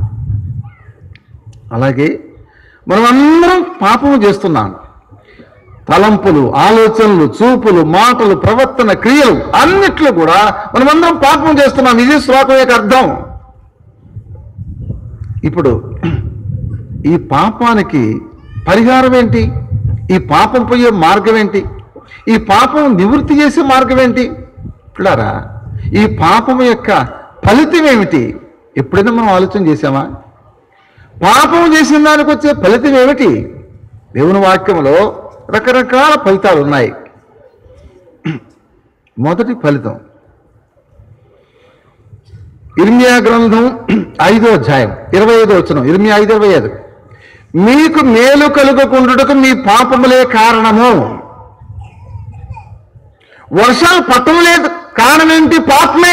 అలాగే మనం అందరం పాపము చేస్తున్నాం తలంపులు ఆలోచనలు చూపులు మాటలు ప్రవర్తన క్రియలు అన్నిట్లో కూడా మనమందరం పాపం చేస్తున్నాం ఇది శ్లోకం యొక్క అర్థం ఇప్పుడు ఈ పాపానికి పరిహారం ఏంటి ఈ పాపం పోయే మార్గం ఏంటి ఈ పాపం నివృత్తి చేసే మార్గం ఏంటి పిల్లారా ఈ పాపం యొక్క ఫలితం ఏమిటి ఎప్పుడైనా మనం ఆలోచన చేసామా పాపం చేసిన దానికి వచ్చే ఫలితం ఏమిటి దేవుని వాక్యంలో రకరకాల ఫలితాలు ఉన్నాయి మొదటి ఫలితం ఇర్మియా గ్రంథం ఐదో అధ్యాయం ఇరవై ఐదో వచ్చిన ఇర్మియా ఐదు ఇరవై ఐదు మీకు మేలు కలుగకుండుటకు మీ పాపములే కారణము వర్షాలు పట్టం లేదు కారణం ఏంటి పాపమే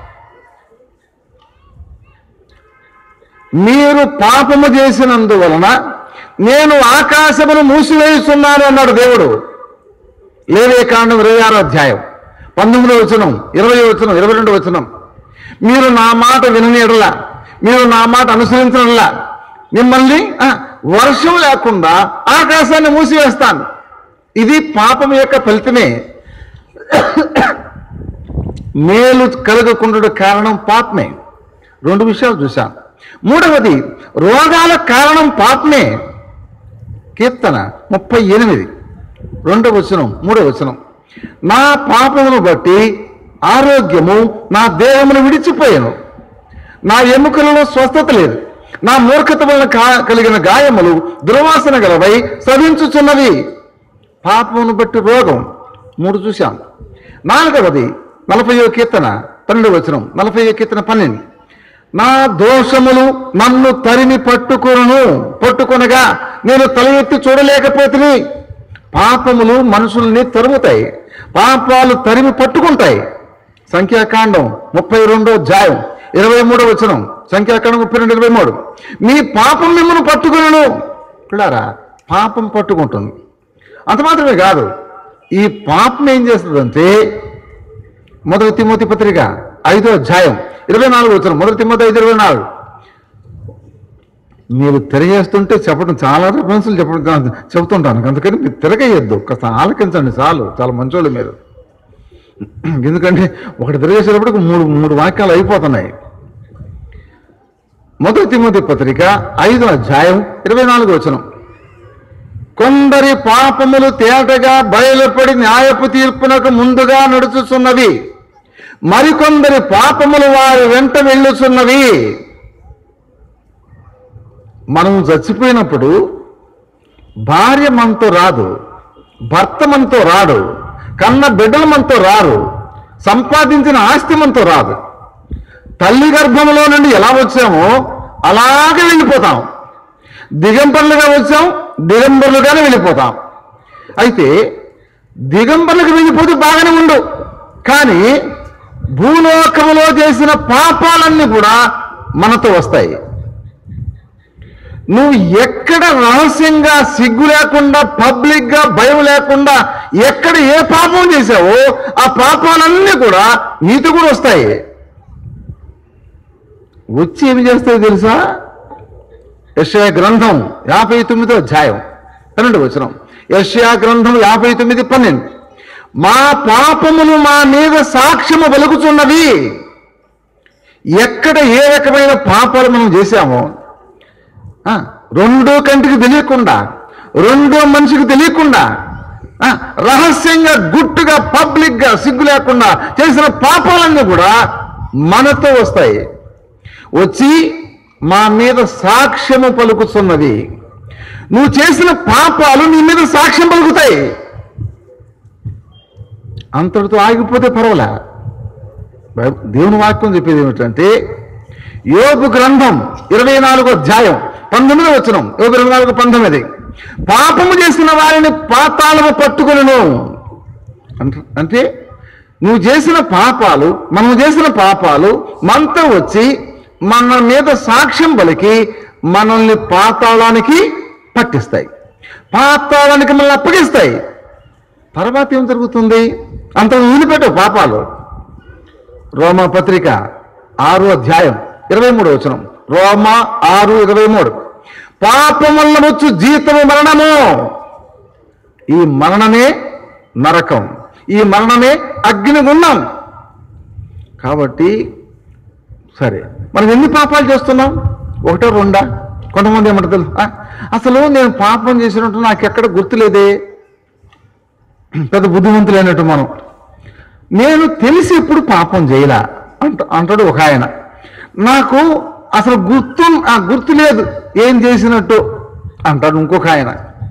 మీరు పాపము చేసినందువలన నేను ఆకాశమును మూసివేస్తున్నాను అన్నాడు దేవుడు లేవే కాండం ఇరవై ఆరో అధ్యాయం పంతొమ్మిదో వచనం ఇరవై వచనం ఇరవై రెండు వచనం మీరు నా మాట విననీయడలా మీరు నా మాట అనుసరించడంలా మిమ్మల్ని ఆ, వర్షం లేకుండా ఆకాశాన్ని మూసివేస్తాను ఇది పాపం యొక్క ఫలితమే మేలు కలగకుండా కారణం పాపమే రెండు విషయాలు చూశాను మూడవది రోగాల కారణం పాపమే కీర్తన ముప్పై ఎనిమిది రెండవ వచనం మూడవ వచనం నా పాపమును బట్టి ఆరోగ్యము నా దేహమును విడిచిపోయాను నా ఎముకలలో స్వస్థత లేదు నా మూర్ఖత వలన కా- కలిగిన గాయములు దుర్వాసన గలవై సవించుచున్నవి పాపమును బట్టి రోగం మూడు చూశాం నాలుగవది నలభయో కీర్తన పన్నెండవ వచనం నలభయో కీర్తన పన్నెండు నా దోషములు నన్ను తరిమి పట్టుకొను పట్టుకొనగా నేను తల ఎత్తి చూడలేకపోతుంది పాపములు మనుషుల్ని తరుముతాయి పాపాలు తరిమి పట్టుకుంటాయి సంఖ్యాకాండం ముప్పై రెండో అధ్యాయం ఇరవై మూడో వచనం సంఖ్యాకాండం ముప్పై రెండు ఇరవై మూడు మీ పాపం మిమ్మల్ని పట్టుకును పిల్లారా పాపం పట్టుకుంటుంది అంత మాత్రమే కాదు ఈ పాపం ఏం చేస్తుందంటే మొదటి తిమ్మతి పత్రిక ఐదో అధ్యాయం ఇరవై నాలుగు వచ్చిన మొదటి తిమ్మతి ఐదు ఇరవై నాలుగు మీరు తిరగేస్తుంటే చెప్పడం చాలా రెఫరెన్సులు చెప్పడం కా- చెబుతుంటాను అందుకని మీరు తిరగేయద్దు కాస్త ఆలకించండి చాలు చాలా మంచోళ్ళు మీరు ఎందుకంటే ఒకటి తిరిగేసేటప్పటికి మూడు మూడు వాక్యాలు అయిపోతున్నాయి మొదటి తిమ్మతి పత్రిక ఐదో అధ్యాయం ఇరవై నాలుగు వచనం కొందరి పాపములు తేటగా బయలుపడి న్యాయపు తీర్పునకు ముందుగా నడుచుచున్నవి మరికొందరి పాపములు వారి వెంట వెళ్ళుచున్నవి మనం చచ్చిపోయినప్పుడు భార్య మనతో రాదు భర్త మనతో రాడు కన్న బిడ్డలు మనతో రారు సంపాదించిన ఆస్తి మనతో రాదు తల్లి గర్భంలో నుండి ఎలా వచ్చామో అలాగే వెళ్ళిపోతాం దిగంబరులుగా వచ్చాం దిగంబరులుగానే వెళ్ళిపోతాం అయితే దిగంబరులకు వెళ్ళిపోతే బాగానే ఉండు కానీ భూలోకములో చేసిన పాపాలన్నీ కూడా మనతో వస్తాయి నువ్వు ఎక్కడ రహస్యంగా సిగ్గు లేకుండా పబ్లిక్ గా భయం లేకుండా ఎక్కడ ఏ పాపం చేశావో ఆ పాపాలన్నీ కూడా నీతో కూడా వస్తాయి వచ్చి ఏమి చేస్తాయో తెలుసా యశ్యా గ్రంథం యాభై తొమ్మిదో అధ్యాయం పన్నెండు వచనం యశ్యా గ్రంథం యాభై తొమ్మిది పన్నెండు మా పాపములు మా మీద సాక్ష్యము వెలుగుచున్నవి ఎక్కడ ఏ రకమైన పాపాలు మనం చేశామో ఆ, రెండో కంటికి తెలియకుండా రెండో మనిషికి తెలియకుండా ఆ, రహస్యంగా గుట్టుగా పబ్లిక్ గా సిగ్గు లేకుండా చేసిన పాపాలన్నీ కూడా మనతో వస్తాయి వచ్చి మా మీద సాక్ష్యము పలుకుతున్నది నువ్వు చేసిన పాపాలు నీ మీద సాక్ష్యం పలుకుతాయి అంతటితో ఆగిపోతే పర్వాలే బై- దేవుని వాక్యం చెప్పేది ఏమిటంటే యోగు గ్రంథం ఇరవై నాలుగో అధ్యాయం పంతొమ్మిది వచనం యోగు ఇరవై నాలుగు పంతొమ్మిది పాపము చేసిన వారిని పాతాళము పట్టుకొనును అంట- అంటే నువ్వు చేసిన పాపాలు మనం చేసిన పాపాలు మనతో వచ్చి మన మీద సాక్ష్యం పలికి మనల్ని పాతాళానికి పట్టిస్తాయి పాతాళానికి మనల్ని అప్పగిస్తాయి తర్వాత ఏం జరుగుతుంది అంత వదిలిపెట్టవు పాపాలు రోమా పత్రిక ఆరు అధ్యాయం ఇరవై మూడు వచనం రోమా ఆరు ఇరవై మూడు పాపం వల్ల వచ్చు జీతము మరణము ఈ మరణమే నరకం ఈ మరణమే అగ్నిగుండం కాబట్టి సరే మనం ఎన్ని పాపాలు చేస్తున్నాం ఒకటో రెండా కొంతమంది ఏమంటారు తెలుసా? ఆ, అసలు నేను పాపం చేసినట్టు నాకు ఎక్కడ గుర్తులేదే పెద్ద బుద్ధిమంతులైనట్టు మనం నేను తెలిసి ఎప్పుడు పాపం చేయలా అంట అంటాడు ఒక ఆయన నాకు అసలు గుర్తు ఆ గుర్తు లేదు ఏం చేసినట్టు అంటాడు ఇంకొక ఆయన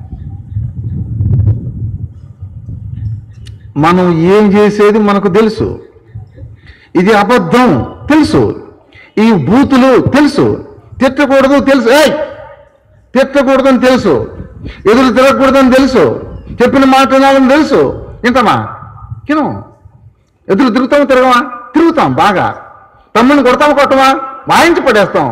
మనం ఏం చేసేది మనకు తెలుసు ఇది అబద్ధం తెలుసు ఈ బూతులు తెలుసు తిట్టకూడదు తెలుసు ఏయ్ తిట్టకూడదని తెలుసు ఎదురు తిరగకూడదని తెలుసు చెప్పిన మాట వినాలని తెలుసు ఇంతమా కిను ఎదురు తిరుగుతాం తిరగమా తిరుగుతాం బాగా తమ్ముని కొడతాం కొట్టమా వాయించి పడేస్తాం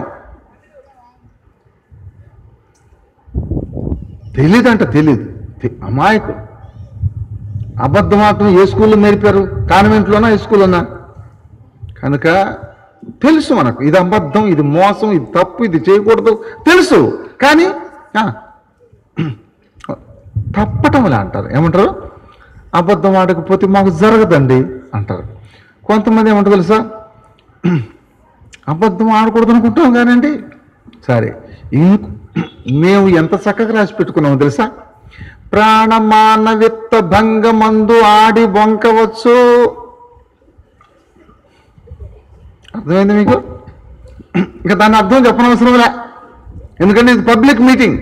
తెలీదంట తెలీదు తె- అమాయకు అబద్ధం మాత్రం ఏ స్కూల్లో నేర్పారు కాన్వెంట్లోనా ఏ స్కూల్లోనా కనుక తెలుసు మనకు ఇది అబద్ధం ఇది మోసం ఇది తప్పు ఇది చేయకూడదు తెలుసు కానీ ఆ, తప్పటంలా అంటారు ఏమంటారు అబద్ధం ఆడకపోతే మాకు జరగదండి అంటారు కొంతమంది ఏమంటారు తెలుసా అబద్ధం ఆడకూడదు అనుకుంటాం కానండి సరే ఇంక మేము ఎంత చక్కగా రాసి పెట్టుకున్నామో తెలుసా ప్రాణమాన విత్త భంగమందు ఆడి బొంకవచ్చు అర్థమైంది మీకు ఇంకా దాని అర్థం చెప్పనవసరంలే ఎందుకంటే ఇది పబ్లిక్ మీటింగ్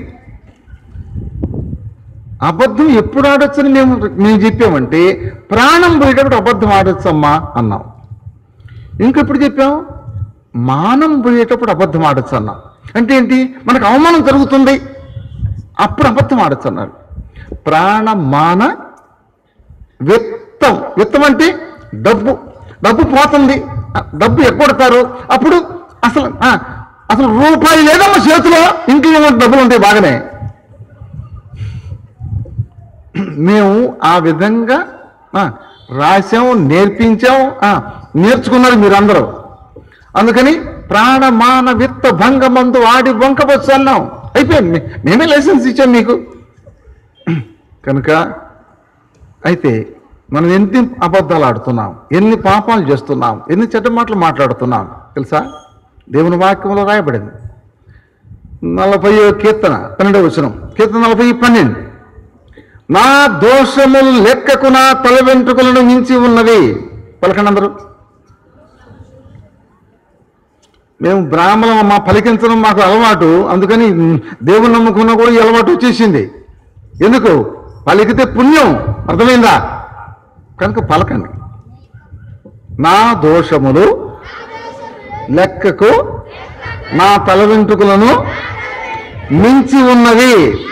అబద్ధం ఎప్పుడు ఆడొచ్చని మేము మేము చెప్పామంటే ప్రాణం పోయేటప్పుడు అబద్ధం ఆడొచ్చమ్మా అన్నాం ఇంకెప్పుడు చెప్పాం మానం పోయేటప్పుడు అబద్ధం ఆడొచ్చు అన్నాం అంటే ఏంటి మనకు అవమానం జరుగుతుంది అప్పుడు అబద్ధం ఆడొచ్చు అన్నారు ప్రాణ మాన విత్తం విత్తం అంటే డబ్బు డబ్బు పోతుంది ఆ, డబ్బు ఎక్కొడతారు అప్పుడు అసలు ఆ, అసలు రూపాయి లేదమ్మా చేతిలో ఇంకేమో డబ్బులు ఉంటాయి బాగానే మేము ఆ విధంగా ఆ, రాసాం నేర్పించాం ఆ, నేర్చుకున్నారు మీరందరూ అందుకని ప్రాణమాన విత్త భంగమందు ఆడి వంకవచ్చు అన్నాం అయిపోయింది మే- మేమే లైసెన్స్ ఇచ్చాం మీకు కనుక అయితే మనం ఎన్ని అబద్ధాలు ఆడుతున్నాం ఎన్ని పాపాలు చేస్తున్నాం ఎన్ని చెడ్డ మాటలు మాట్లాడుతున్నాం తెలుసా దేవుని వాక్యంలో రాయబడింది నలభై కీర్తన పన్నెండవ వచనం కీర్తన నలభై పన్నెండు నా దోషములు లెక్కకు నా తల వెంట్రుకలను మించి ఉన్నవి పలకండి అందరూ మేము బ్రాహ్మణం మా పలికించడం మాకు అలవాటు అందుకని దేవుని నమ్ముకున్నా కూడా ఈ అలవాటు వచ్చేసింది ఎందుకు పలికితే పుణ్యం అర్థమైందా కనుక పలకండి నా దోషములు లెక్కకు నా తల వెంట్రుకలను మించి ఉన్నవి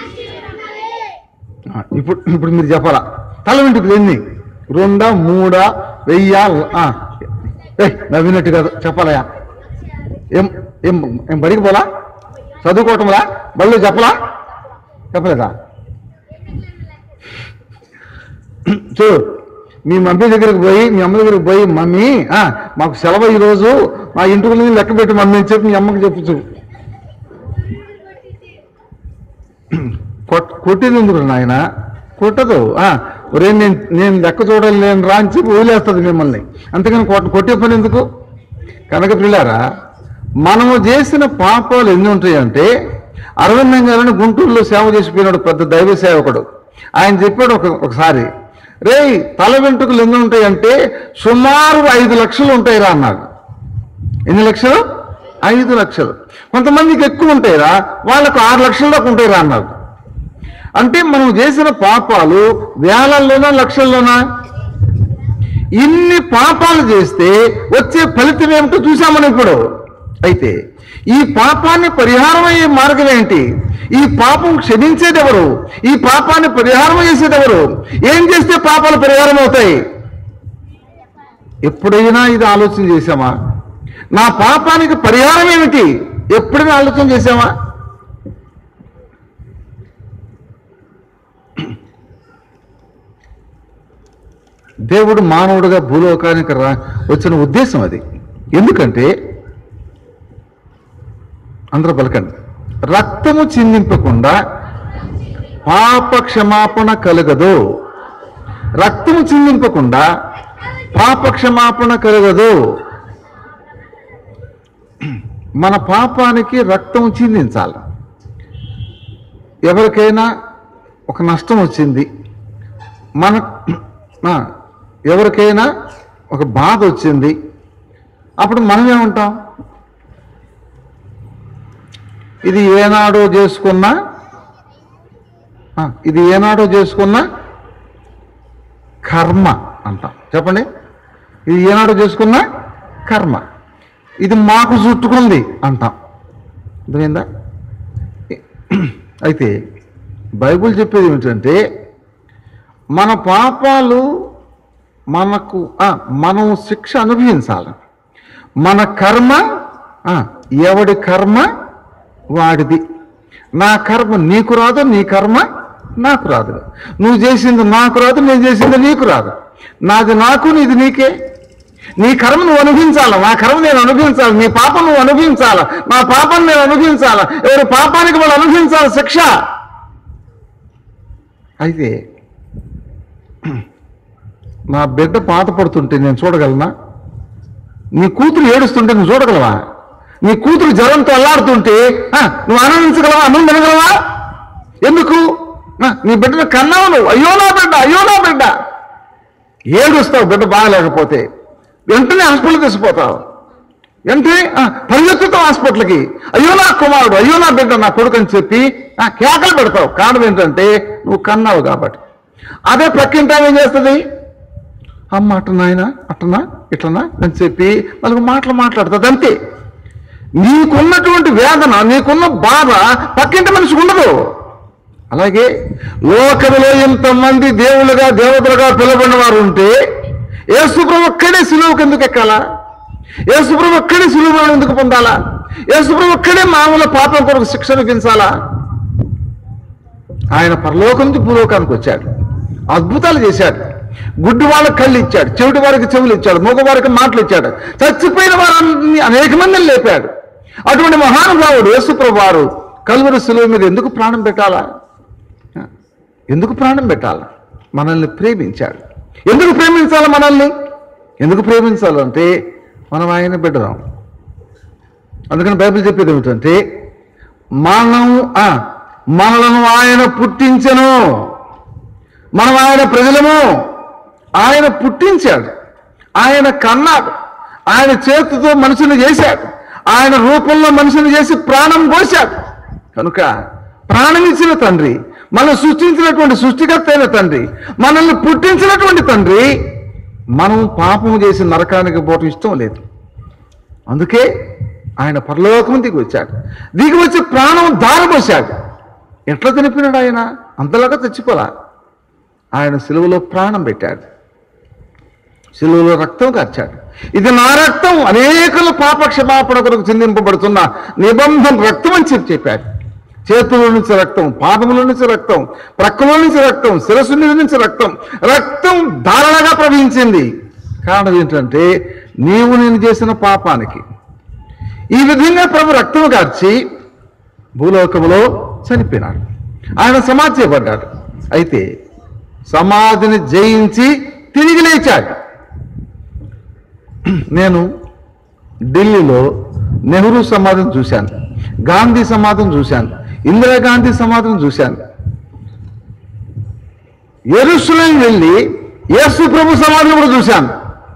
ఆ, ఇప్పుడు ఇప్పుడు మీరు చెప్పాలా తల వెంట్రుకలు ఎన్ని రెండా మూడా వెయ్యా ఆ, ఏయ్ నవ్వినట్టు కాదు చెప్పాలయా ఏం ఏం ఏం బడికి పోలా చదువుకోవటంలా బళ్ళు చెప్పలా చెప్పలేదా చూడు మీ మమ్మీ దగ్గరికి పోయి మీ అమ్మ దగ్గరికి పోయి మమ్మీ ఆ, మాకు సెలవు ఈరోజు మా ఇంటికి లెక్క పెట్టి మమ్మీ అని చెప్పి మీ అమ్మకి చెప్పు చూడు కొట్ కొట్టింది ఎందుకు నాయన కొట్టదు ఆ, ఒరే నేను నేను లెక్క చూడాలి నేను రా అని చెప్పి వదిలేస్తుంది మిమ్మల్ని అంతేకాని కొట్ కొట్టే పని ఎందుకు కనుక పిల్లారా మనము చేసిన పాపాలు ఎన్ని ఉంటాయంటే అరవిందం గారిని గుంటూరులో సేవ చేసిపోయినాడు పెద్ద దైవ సేవకుడు ఆయన చెప్పాడు ఒక ఒకసారి రేయ్ తల వెంట్రుకలు ఎన్ని ఉంటాయంటే సుమారు ఐదు లక్షలు ఉంటాయిరా అన్నాడు ఎన్ని లక్షలు ఐదు లక్షలు కొంతమందికి ఎక్కువ ఉంటాయిరా వాళ్ళకు ఆరు లక్షల దాకా ఉంటాయిరా అన్నాడు అంటే మనం చేసిన పాపాలు వేలల్లోనా లక్షల్లోనా ఇన్ని పాపాలు చేస్తే వచ్చే ఫలితం ఏమిటో చూసాం మనం ఇప్పుడు అయితే ఈ పాపాన్ని పరిహారం అయ్యే మార్గం ఏంటి ఈ పాపం క్షమించేది ఎవరు ఈ పాపాన్ని పరిహారం చేసేది ఎవరు ఏం చేస్తే పాపాలు పరిహారం అవుతాయి ఎప్పుడైనా ఇది ఆలోచన చేశామా నా పాపానికి పరిహారం ఏమిటి ఎప్పుడైనా ఆలోచన చేశామా దేవుడు మానవుడిగా భూలోకానికి రా వచ్చిన ఉద్దేశం అది ఎందుకంటే అందరూ పలకండి రక్తము చిందింపకుండా పాప క్షమాపణ కలగదు రక్తము చిందింపకుండా పాప క్షమాపణ కలగదు మన పాపానికి రక్తం చిందించాలి ఎవరికైనా ఒక నష్టం వచ్చింది మన ఆ, ఎవరికైనా ఒక బాధ వచ్చింది అప్పుడు మనం ఏమంటాం ఇది ఏనాడో చేసుకున్న ఆ, ఇది ఏనాడో చేసుకున్న కర్మ అంటాం చెప్పండి ఇది ఏనాడో చేసుకున్న కర్మ ఇది మాకు చుట్టుకుంది అంటాం అర్థమైందా అయితే బైబిల్ చెప్పేది ఏమిటంటే మన పాపాలు మనకు ఆ, మనం శిక్ష అనుభవించాలి మన కర్మ ఆ, ఎవడి కర్మ వాడిది నా కర్మ నీకు రాదు నీ కర్మ నాకు రాదు నువ్వు చేసింది నాకు రాదు నేను చేసింది నీకు రాదు నాది నాకు నీది నీకే నీ కర్మ నువ్వు అనుభవించాలా నా కర్మ నేను అనుభవించాలి నీ పాపం నువ్వు అనుభవించాలా నా పాపం నేను అనుభవించాలా ఎవరి పాపానికి వాళ్ళు అనుభవించాలి శిక్ష అయితే నా బిడ్డ బాధపడుతుంటే నేను చూడగలనా నీ కూతురు ఏడుస్తుంటే నువ్వు చూడగలవా నీ కూతురు జ్వరంతో అల్లాడుతుంటే ఆ, నువ్వు ఆనందించగలవా అన్నం తినగలవా ఎందుకు ఆ, నీ బిడ్డను కన్నావు నువ్వు అయ్యో నా బిడ్డ అయ్యో నా బిడ్డ ఏడుస్తావు బిడ్డ బాగలేకపోతే వెంటనే హాస్పిటల్ తీసుకుపోతావు వెంటనే ఆ, పరిగెత్తుతావు హాస్పిటల్కి అయ్యో నా కుమారుడు అయ్యో నా బిడ్డ నా కొడుకు అని చెప్పి ఆ, కేకలు పెడతావు కారణం ఏంటంటే నువ్వు కన్నావు కాబట్టి అదే ప్రక్కింటాం ఏం చేస్తుంది అమ్మ అట్ట నాయన అట్టనా ఇట్లనా అని చెప్పి వాళ్ళకి మాటలు మాట్లాడుతుంది అంతే నీకున్నటువంటి వేదన నీకున్న బాధ పక్కింటి మనిషికి ఉండదు అలాగే లోకములో ఇంతమంది దేవులుగా దేవతలుగా పిలువబడిన వారు ఉంటే యేసుప్రభు ఒక్కడే సిలువుకి ఎందుకు ఎక్కాలా యేసుప్రభు ఒక్కడే సిలువ ఎందుకు పొందాలా యేసుప్రభు ఒక్కడే మామూలు పాపం కొరకు శిక్ష విధించాలా ఆయన పరలోకం నుంచి భూలోకానికి వచ్చాడు అద్భుతాలు చేశాడు గుడ్డి వాళ్ళకి కళ్ళు ఇచ్చాడు చెవిటి వారికి చెవులు ఇచ్చాడు మూగ వారికి మాటలు ఇచ్చాడు చచ్చిపోయిన వారిని అనేక మందిని లేపాడు అటువంటి మహానుభావుడు యేసుప్రభు వారు కలువరి సులువు మీద ఎందుకు ప్రాణం పెట్టాలా ఎందుకు ప్రాణం పెట్టాలా మనల్ని ప్రేమించాడు ఎందుకు ప్రేమించాలి మనల్ని ఎందుకు ప్రేమించాలంటే మనం ఆయన బిడ్డదాం అందుకని బైబిల్ చెప్పేది ఏమిటంటే మనం ఆ, మనలను ఆయన పుట్టించను మనం ఆయన ప్రజలము ఆయన పుట్టించాడు ఆయన కన్నాడు ఆయన చేతితో మనుషుని చేశాడు ఆయన రూపంలో మనుషుని చేసి ప్రాణం పోశాడు కనుక ప్రాణమిచ్చిన తండ్రి మనం సృష్టించినటువంటి సృష్టికర్త అయిన తండ్రి మనల్ని పుట్టించినటువంటి తండ్రి మనం పాపం చేసి నరకానికి పోవటం ఇష్టం లేదు అందుకే ఆయన పరలోకం దిగి వచ్చాడు దిగి వచ్చి ప్రాణం దారపోశాడు ఎట్లా చనిపోయినాడు ఆయన అంతలాగా చచ్చిపోలా ఆయన సిలువలో ప్రాణం పెట్టాడు సిలువలో రక్తం కార్చాడు ఇది నా రక్తం అనేకుల పాప క్షమాపణ కొరకు చిందింపబడుతున్న నిబంధన రక్తం అని చెప్పి చెప్పాడు చేతుల నుంచి రక్తం పాదముల నుంచి రక్తం ప్రక్కల నుంచి రక్తం శిరస్సు మీద నుంచి రక్తం రక్తం ధారణగా ప్రవహించింది కారణం ఏంటంటే నీవు నేను చేసిన పాపానికి ఈ విధంగా ప్రభు రక్తం కార్చి భూలోకములో చనిపోయినాడు ఆయన సమాధి చేయబడ్డాడు అయితే సమాధిని జయించి తిరిగి లేచాడు నేను ఢిల్లీలో నెహ్రూ సమాధిని చూశాను గాంధీ సమాధిని చూశాను ఇందిరాగాంధీ సమాధిని చూశాను ఎరుసలేం వెళ్ళి యేసు ప్రభు సమాధిని కూడా చూశాను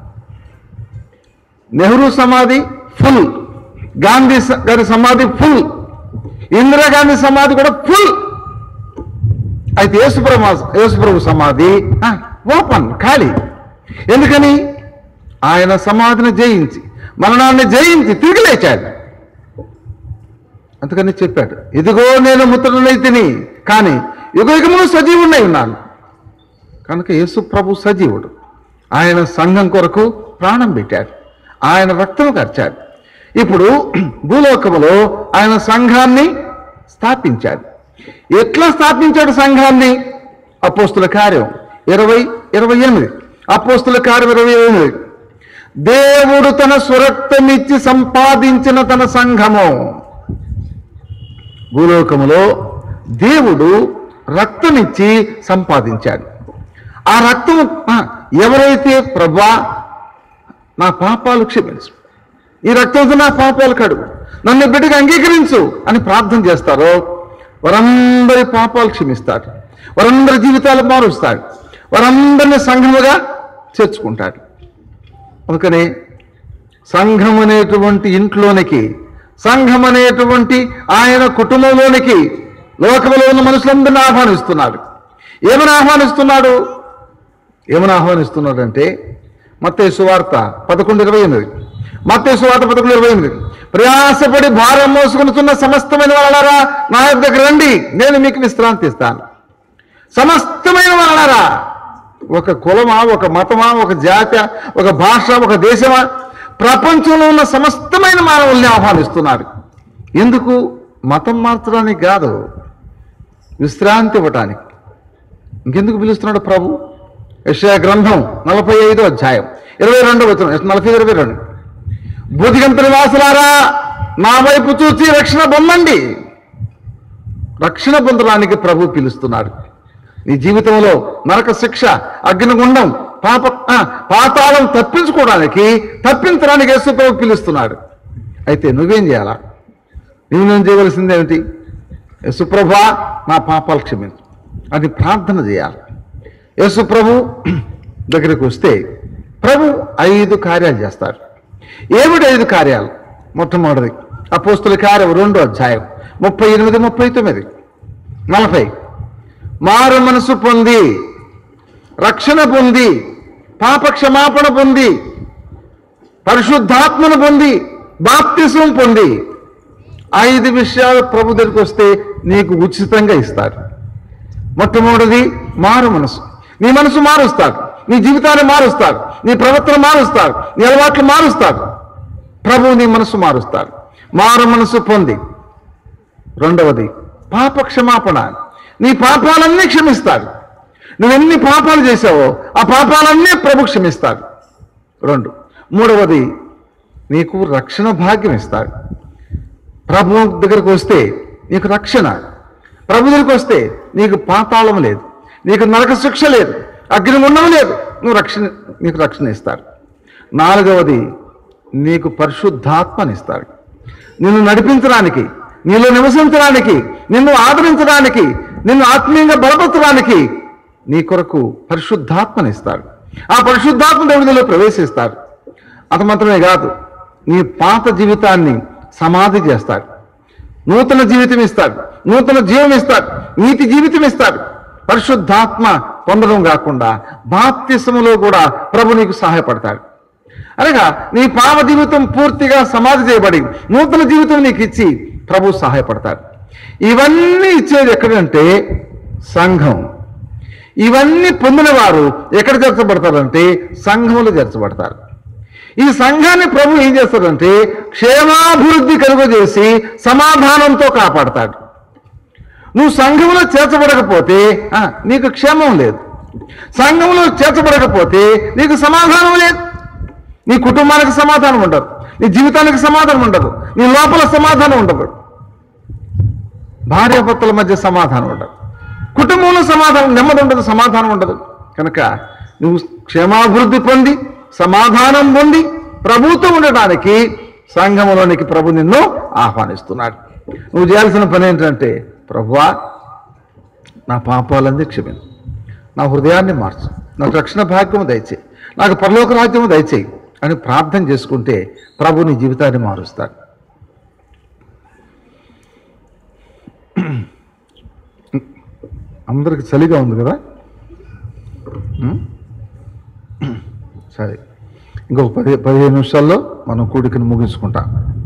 నెహ్రూ సమాధి ఫుల్ గాంధీ స- గారి సమాధి ఫుల్ ఇందిరాగాంధీ సమాధి కూడా ఫుల్ అయితే యేసుప్రభు యేసుప్రభు సమాధి ఆ, ఓపెన్ ఖాళీ ఎందుకని ఆయన సమాధిని జయించి మరణాన్ని జయించి తిరిగి లేచాడు అందుకని చెప్పాడు ఇదిగో నేను ముద్రనైతిని కానీ యుగ యుగములు సజీవున్నై ఉన్నాను కనుక యేసు ప్రభు సజీవుడు ఆయన సంఘం కొరకు ప్రాణం పెట్టాడు ఆయన రక్తం ఖర్చాడు ఇప్పుడు భూలోకములో ఆయన సంఘాన్ని స్థాపించాడు ఎట్లా స్థాపించాడు సంఘాన్ని అపోస్తుల కార్యం ఇరవై ఇరవై ఎనిమిది అపోస్తుల కార్యం ఇరవై ఎనిమిది దేవుడు తన స్వరక్తమిచ్చి సంపాదించిన తన సంఘము భూలోకములో దేవుడు రక్తమిచ్చి సంపాదించాడు ఆ రక్తం ఆ, ఎవరైతే ప్రభా నా పాపాలు క్షమించు ఈ రక్తంతో నా పాపాలు కడుగు నన్ను బిడ్డగా అంగీకరించు అని ప్రార్థన చేస్తారో వారందరి పాపాలు క్షమిస్తాడు వారందరి జీవితాలు మారుస్తాడు వారందరిని సంఘముగా చేర్చుకుంటాడు అందుకని సంఘం అనేటువంటి ఇంట్లోనికి సంఘం అనేటువంటి ఆయన కుటుంబంలోనికి లోకంలో ఉన్న మనుషులందరినీ ఆహ్వానిస్తున్నాడు ఏమని ఆహ్వానిస్తున్నాడు ఏమని ఆహ్వానిస్తున్నాడంటే మత్తయి సువార్త పదకొండు ఇరవై ఎనిమిది మత్తయి సువార్త పదకొండు ఇరవై ఎనిమిది ప్రయాసపడి భారం మోసుకునిచున్న సమస్తమైన వాళ్ళరా నా దగ్గర రండి నేను మీకు విశ్రాంతి ఇస్తాను సమస్తమైన వాళ్ళరా ఒక కులమా ఒక మతమా ఒక జాతి ఒక భాష ఒక దేశమా ప్రపంచంలో ఉన్న సమస్తమైన మానవుల్ని ఆహ్వానిస్తున్నారు ఎందుకు మతం మార్చడానికి కాదు విశ్రాంతి ఇవ్వటానికి ఇంకెందుకు పిలుస్తున్నాడు ప్రభు యెషయా గ్రంథం నలభై ఐదో అధ్యాయం ఇరవై రెండో వచ్చిన నలభై ఇరవై రెండు బుధిగంత నివాసులారా నా వైపు చూసి రక్షణ పొందండి రక్షణ పొందడానికి ప్రభు పిలుస్తున్నాడు నీ జీవితంలో నరక శిక్ష అగ్నిగుండం పాప ఆ, పాతాళం తప్పించుకోవడానికి తప్పించడానికి యేసు ప్రభు పిలుస్తున్నాడు అయితే నువ్వేం చేయాలా నువ్వు నేను చేయవలసింది ఏమిటి యేసుప్రభా నా పాపాలు క్షమించు అది ప్రార్థన చేయాలి యేసు ప్రభు దగ్గరికి వస్తే ప్రభు ఐదు కార్యాలు చేస్తారు ఏమిటి ఐదు కార్యాలు మొట్టమొదటిది అపోస్తుల కార్యం రెండో అధ్యాయం ముప్పై ఎనిమిది ముప్పై తొమ్మిది నలభై మారు మనసు పొంది రక్షణ పొంది పాప క్షమాపణ పొంది పరిశుద్ధాత్మను పొంది బాప్తిసం పొంది ఐదు విషయాలు ప్రభు దగ్గరికి వస్తే నీకు ఉచితంగా ఇస్తాడు మొట్టమొదటిది మారు మనసు నీ మనసు మారుస్తాడు నీ జీవితాన్ని మారుస్తాడు నీ ప్రవర్తన మారుస్తాడు నీ అలవాట్లు మారుస్తాడు ప్రభు నీ మనసు మారుస్తాడు మారు మనసు పొంది రెండవది పాప క్షమాపణ నీ పాపాలన్నీ క్షమిస్తాడు నువ్వెన్ని పాపాలు చేశావో ఆ పాపాలన్నీ ప్రభు క్షమిస్తాడు రెండు మూడవది నీకు రక్షణ భాగ్యం ఇస్తాడు ప్రభు దగ్గరకు వస్తే నీకు రక్షణ ప్రభు దగ్గరికి వస్తే నీకు పాతాళం లేదు నీకు నరక శిక్ష లేదు అగ్నిగుండం లేదు నువ్వు రక్షణ నీకు రక్షణ ఇస్తాడు నాలుగవది నీకు పరిశుద్ధాత్మనిస్తాడు నిన్ను నడిపించడానికి నీలో నివసించడానికి నిన్ను ఆదరించడానికి నిన్ను ఆత్మీయంగా బలపరచడానికి నీ కొరకు పరిశుద్ధాత్మనిస్తాడు ఆ పరిశుద్ధాత్మ దేవుడిలో ప్రవేశిస్తాడు అది మాత్రమే కాదు నీ పాత జీవితాన్ని సమాధి చేస్తాడు నూతన జీవితం ఇస్తాడు నూతన జీవం ఇస్తాడు నీతి జీవితం ఇస్తాడు పరిశుద్ధాత్మ పొందడం కాకుండా బాప్తిసములో కూడా ప్రభు నీకు సహాయపడతాడు అనగా నీ పాప జీవితం పూర్తిగా సమాధి చేయబడి నూతన జీవితం నీకు ఇచ్చి ప్రభు సహాయపడతాడు ఇవన్నీ ఇచ్చేది ఎక్కడంటే సంఘం ఇవన్నీ పొందిన వారు ఎక్కడ చేర్చబడతారంటే సంఘంలో చేర్చబడతారు ఈ సంఘాన్ని ప్రభు ఏం చేస్తాడంటే క్షేమాభివృద్ధి కలుగజేసి సమాధానంతో కాపాడతాడు నువ్వు సంఘంలో చేర్చబడకపోతే ఆ, నీకు క్షేమం లేదు సంఘంలో చేర్చబడకపోతే నీకు సమాధానం లేదు నీ కుటుంబానికి సమాధానం ఉండదు నీ జీవితానికి సమాధానం ఉండదు నీ లోపల సమాధానం ఉండదు భార్యాభర్తల మధ్య సమాధానం ఉండదు కుటుంబంలో సమాధానం నెమ్మది ఉండదు సమాధానం ఉండదు కనుక నువ్వు క్షేమాభివృద్ధి పొంది సమాధానం పొంది ప్రభుతో ఉండటానికి సంఘంలోనికి ప్రభు నిన్ను ఆహ్వానిస్తున్నాడు నువ్వు చేయాల్సిన పని ఏంటంటే ప్రభువా నా పాపాలన్నీ క్షమించు నా హృదయాన్ని మార్చు నాకు రక్షణ భాగ్యము దయచేయి నాకు పరలోక రాజ్యము దయచేయి అని ప్రార్థన చేసుకుంటే ప్రభు నీ జీవితాన్ని మారుస్తాడు అందరికి చలిగా ఉంది కదా ఉం? సరే ఇంకొక పది పదిహేను నిమిషాల్లో మనం కూడికను ముగించుకుంటాం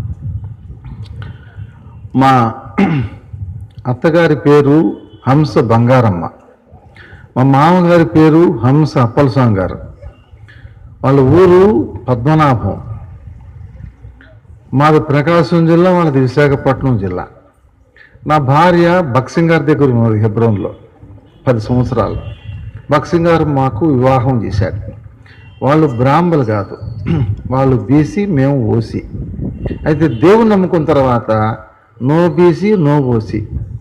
మా అత్తగారి పేరు హంస బంగారమ్మ మా మామగారి పేరు హంస అప్పలస్వామి గారు వాళ్ళ ఊరు పద్మనాభం మాది ప్రకాశం జిల్లా వాళ్ళది విశాఖపట్నం జిల్లా నా భార్య బక్సింగ్ గారి దగ్గర ఉన్నది హెబ్రోన్లో పది సంవత్సరాలు బక్సింగ్ గారు మాకు వివాహం చేశారు వాళ్ళు బ్రాహ్మలు కాదు వాళ్ళు బీసీ మేము ఓసీ అయితే దేవుని నమ్ముకున్న తర్వాత నో బీసీ నో ఓసీ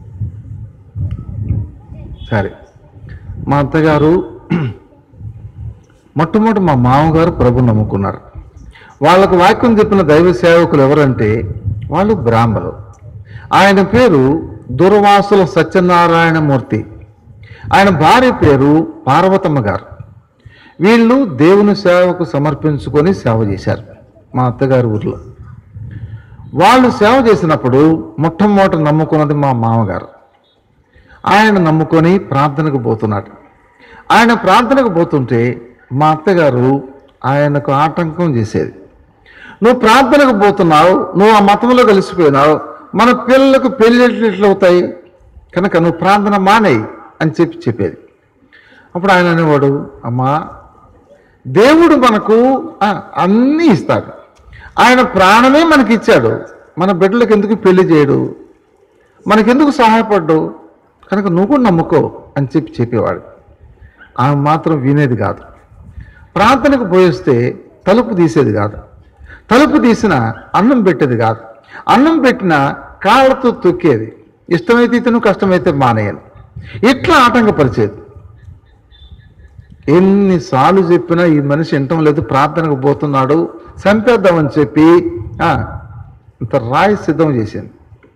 సరే మా అత్తగారు మొట్టమొదటి మా మామగారు ప్రభు నమ్ముకున్నారు వాళ్ళకు వాక్యం చెప్పిన దైవ సేవకులు ఎవరంటే వాళ్ళు బ్రాహ్మలు ఆయన పేరు దుర్వాసుల సత్యనారాయణమూర్తి ఆయన భార్య పేరు పార్వతమ్మ గారు వీళ్ళు దేవుని సేవకు సమర్పించుకొని సేవ చేశారు మా అత్తగారి ఊర్లో వాళ్ళు సేవ చేసినప్పుడు మొట్టమొదట నమ్ముకున్నది మా మామగారు ఆయన నమ్ముకొని ప్రార్థనకు పోతున్నాడు ఆయన ప్రార్థనకు పోతుంటే మా అత్తగారు ఆయనకు ఆటంకం చేసేది నువ్వు ప్రార్థనకు పోతున్నావు నువ్వు ఆ మతంలో కలిసిపోయినావు మన పిల్లలకు పెళ్ళిళ్ళు ఎట్లా అవుతాయి కనుక నువ్వు ప్రార్థన మానేయి అని చెప్పి చెప్పేది అప్పుడు ఆయన అనేవాడు అమ్మా దేవుడు మనకు ఆ, అన్నీ ఇస్తాడు ఆయన ప్రాణమే మనకి ఇచ్చాడు మన బిడ్డలకు ఎందుకు పెళ్లి చేయడు మనకెందుకు సహాయపడ్డు కనుక నువ్వు కూడా నమ్ముకో అని చెప్పి చెప్పేవాడు ఆమె మాత్రం వినేది కాదు ప్రార్థనకు పోయేస్తే తలుపు తీసేది కాదు తలుపు తీసిన అన్నం పెట్టేది కాదు అన్నం పెట్టిన కాళ్ళతో తొక్కేది ఇష్టమైతే ఇతను కష్టమైతే మానేయాలి ఇట్లా ఆటంకపరిచేది ఎన్నిసార్లు చెప్పినా ఈ మనిషి వింటం లేదు ప్రార్థనకు పోతున్నాడు చంపేద్దామని చెప్పి ఆ, ఇంత రాయి సిద్ధం చేసింది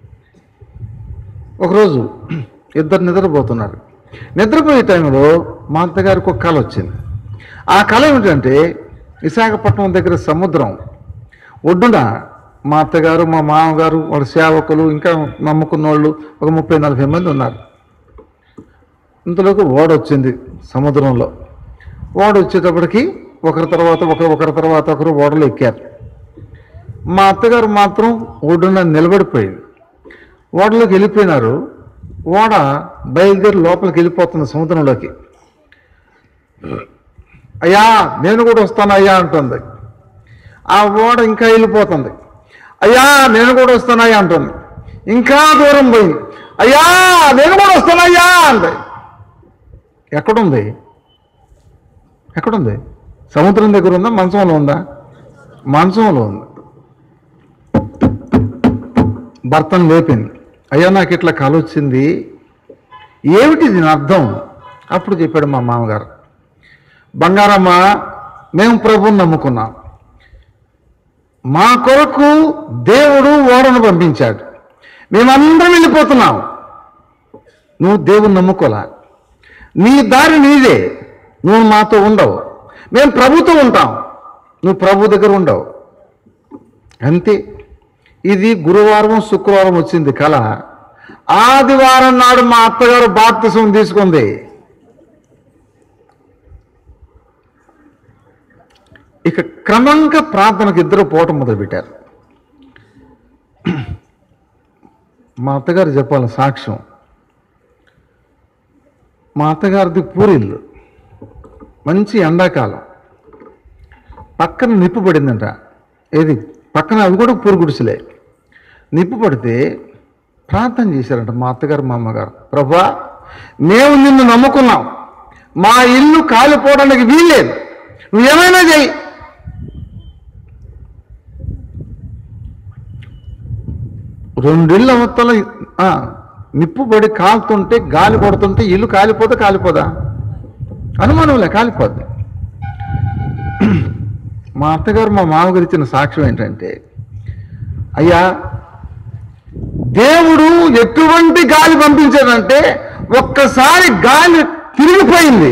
ఒకరోజు ఇద్దరు నిద్రపోతున్నారు నిద్రపోయే టైంలో మా అత్తగారికి ఒక కళ వచ్చింది ఆ కళ ఏమిటంటే విశాఖపట్నం దగ్గర సముద్రం ఒడ్డున మా అత్తగారు మా మామగారు వాళ్ళ సేవకులు ఇంకా నమ్ముకున్న వాళ్ళు ఒక ముప్పై నలభై మంది ఉన్నారు ఇంతలోకి ఓడ వచ్చింది సముద్రంలో ఓడ వచ్చేటప్పటికి ఒకరి తర్వాత ఒకరు ఒకరి తర్వాత ఒకరు ఓడలు ఎక్కారు మా అత్తగారు మాత్రం ఒడ్డున నిలబడిపోయింది ఓడలోకి వెళ్ళిపోయినారు ఓడ బయలుదేరి లోపలికి వెళ్ళిపోతుంది సముద్రంలోకి అయ్యా నేను కూడా వస్తాను అయ్యా అంటుంది ఆ ఓడ ఇంకా వెళ్ళిపోతుంది అయ్యా నేను కూడా వస్తానయ్యా అంటుంది ఇంకా దూరం పోయింది అయ్యా నేను కూడా వస్తానయ్యా అంది ఎక్కడుంది ఎక్కడుంది సముద్రం దగ్గర ఉందా మంచంలో ఉందా మంచంలో ఉంది భర్తను లేపింది అయ్యా నాకు ఇట్లా కల వచ్చింది ఏమిటి దీని అర్థం అప్పుడు చెప్పాడు మా మామగారు బంగారమ్మ మేము ప్రభుని నమ్ముకున్నాం మా కొరకు దేవుడు ఓడను పంపించాడు మేమందరం వెళ్ళిపోతున్నాం నువ్వు దేవుని నమ్ముకోలా నీ దారి నీదే నువ్వు మాతో ఉండవు మేము ప్రభుతో ఉంటాం నువ్వు ప్రభు దగ్గర ఉండవు అంతే ఇది గురువారం శుక్రవారం వచ్చింది కళ ఆదివారం నాడు మా అత్తగారు బాప్తిసం తీసుకుంది ఇక క్రమంగా ప్రార్థనకు ఇద్దరు పోవటం మొదలుపెట్టారు మా అత్తగారు చెప్పాలి సాక్ష్యం మా అత్తగారిది పూరిల్లు మంచి ఎండాకాలం పక్కన నిప్పు పడిందంట ఏది పక్కన అవి కూడా పూరు గుడిసెలే నిప్పు పడితే ప్రార్థన చేశారంట మా అత్తగారు మా అమ్మగారు ప్రభా మేము నిన్ను నమ్ముకున్నాం మా ఇల్లు కాలిపోవడానికి వీల్లేదు నువ్వేమైనా చేయి రెండిళ్ళ మొత్తంలో ఆ, నిప్పు పడి కాలుతుంటే గాలి కొడుతుంటే ఇల్లు కాలిపోతే కాలిపోదా అనుమానంలే కాలిపోద్ది మా అత్తగారు మా మామగారు ఇచ్చిన సాక్ష్యం ఏంటంటే అయ్యా దేవుడు ఎటువంటి గాలి పంపించాడంటే ఒక్కసారి గాలి తిరిగిపోయింది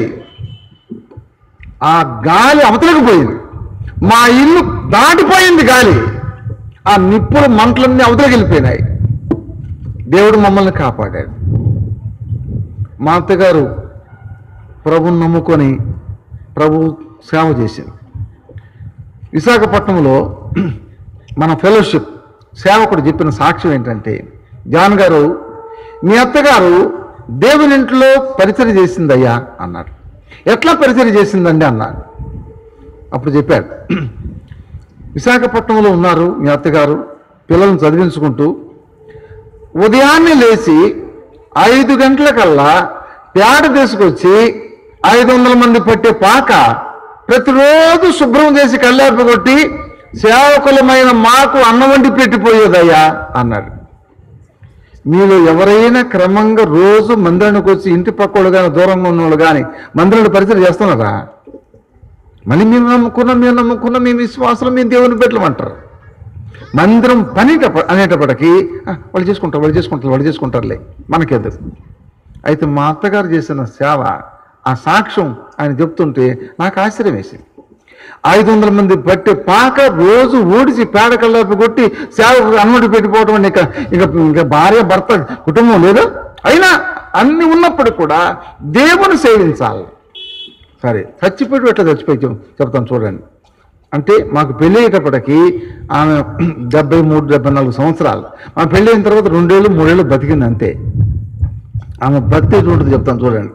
ఆ గాలి అవతలకు పోయింది మా ఇల్లు దాటిపోయింది గాలి ఆ నిప్పుల మంటలన్నీ అవతలకి వెళ్ళిపోయినాయి దేవుడు మమ్మల్ని కాపాడాడు మా అత్తగారు ప్రభుని నమ్ముకొని ప్రభు సేవ చేసింది విశాఖపట్నంలో మన ఫెలోషిప్ సేవకుడు చెప్పిన సాక్ష్యం ఏంటంటే జాన్ గారు మీ అత్తగారు దేవుని ఇంట్లో పరిచయం చేసిందయ్యా అన్నాడు ఎట్లా పరిచయం చేసిందండి అన్నాడు అప్పుడు చెప్పాడు విశాఖపట్నంలో ఉన్నారు మీ అత్తగారు పిల్లల్ని చదివించుకుంటూ ఉదయాన్నే లేచి ఐదు గంటలకల్లా పేడ తీసుకొచ్చి ఐదు వందల మంది పట్టే పాక ప్రతిరోజు శుభ్రం చేసి కళ్ళార్పు కొట్టి సేవకులమైన మాకు అన్నం వండి పెట్టిపోయేదయ్యా అన్నాడు మీలో ఎవరైనా క్రమంగా రోజు మందిరానికి వచ్చి ఇంటి పక్కోళ్ళు కానీ దూరంగా ఉన్నోళ్ళు కానీ మందిరాన్ని పరిచయం చేస్తున్నారా మళ్ళీ మేము నమ్ముకున్నాం మేము నమ్ముకున్నాం మేము విశ్వాసం మేము దేవుని పెట్టమంటారు మందిరం పని అనేటప్పటికీ "ఆ, వాళ్ళు చేసుకుంటారు వాళ్ళు చేసుకుంటారు వాళ్ళు చేసుకుంటారులే మనకెందుకు అయితే మా అత్తగారు చేసిన సేవ ఆ సాక్ష్యం ఆయన చెప్తుంటే నాకు ఆశ్చర్యం వేసింది ఐదు వందల మంది పట్టి పాక రోజు ఊడిచి పేడ కల్లాపి కొట్టి సేవకు అనుమతి పెట్టిపోవటం అంటే ఇక ఇక ఇక భార్య భర్త కుటుంబం లేదు అయినా అన్ని ఉన్నప్పటికీ కూడా దేవుని సేవించాలి సరే చచ్చిపోయి ఎట్లా చచ్చిపోయి చెప్- చెప్తాను చూడండి అంటే మాకు పెళ్ళి అయ్యేటప్పటికి ఆమె డెబ్బై మూడు డెబ్బై నాలుగు సంవత్సరాలు మా పెళ్ళి అయిన తర్వాత రెండేళ్ళు మూడేళ్ళు బతికింది అంతే ఆమె భక్తి ఎటువంటిది చెప్తాను చూడండి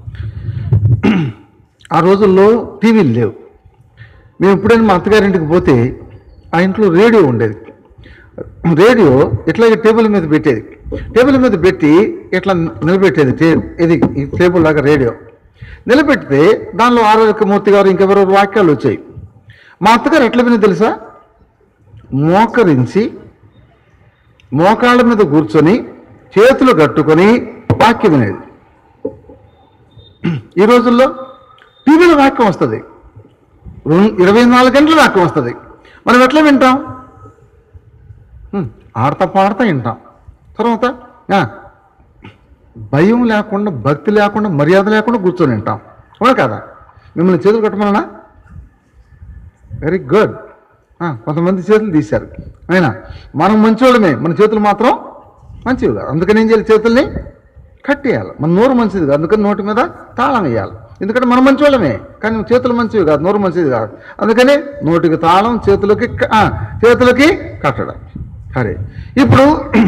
ఆ రోజుల్లో టీవీలు లేవు మేము ఎప్పుడైనా మా అత్తగారింటికి పోతే ఆ ఇంట్లో రేడియో ఉండేది రేడియో ఇట్లాగే టేబుల్ మీద పెట్టేది టేబుల్ మీద పెట్టి ఇట్లా నిలబెట్టేది టే ఇది ఈ టేబుల్ లాగా రేడియో నిలబెడితే దానిలో ఆరోగ్యమూర్తి గారు ఇంకెవరో వాక్యాలు వచ్చాయి మా అత్తగారు ఎట్లా విని తెలుసా మోకరించి మోకాళ్ళ మీద కూర్చొని చేతులు కట్టుకొని వాక్యం వినేది ఈ రోజుల్లో టీవీలో వాక్యం వస్తుంది రెండు- ఇరవై నాలుగు గంటల వాక్యం వస్తుంది మనం ఎట్లా వింటాం హ్మ్, ఆడతా పాడతా వింటాం తర్వాత ఆ, భయం లేకుండా భక్తి లేకుండా మర్యాద లేకుండా కూర్చొని వింటాం అవునా కదా మిమ్మల్ని చేతులు కట్టమన్నా వెరీ గుడ్ కొంతమంది చేతులు తీశారు అయినా మనం మంచోళ్ళమే మన చేతులు మాత్రం మంచివి కాదు అందుకని ఏం చేయాలి చేతుల్ని కట్టేయాలి మన నోరు మంచిది కాదు అందుకని నోటి మీద తాళం వేయాలి ఎందుకంటే మనం మంచోళ్ళమే కానీ చేతులు మంచివి కాదు నోరు మంచిది కాదు అందుకని నోటికి తాళం చేతులకి క- ఆ, చేతులకి కట్టడం సరే ఇప్పుడు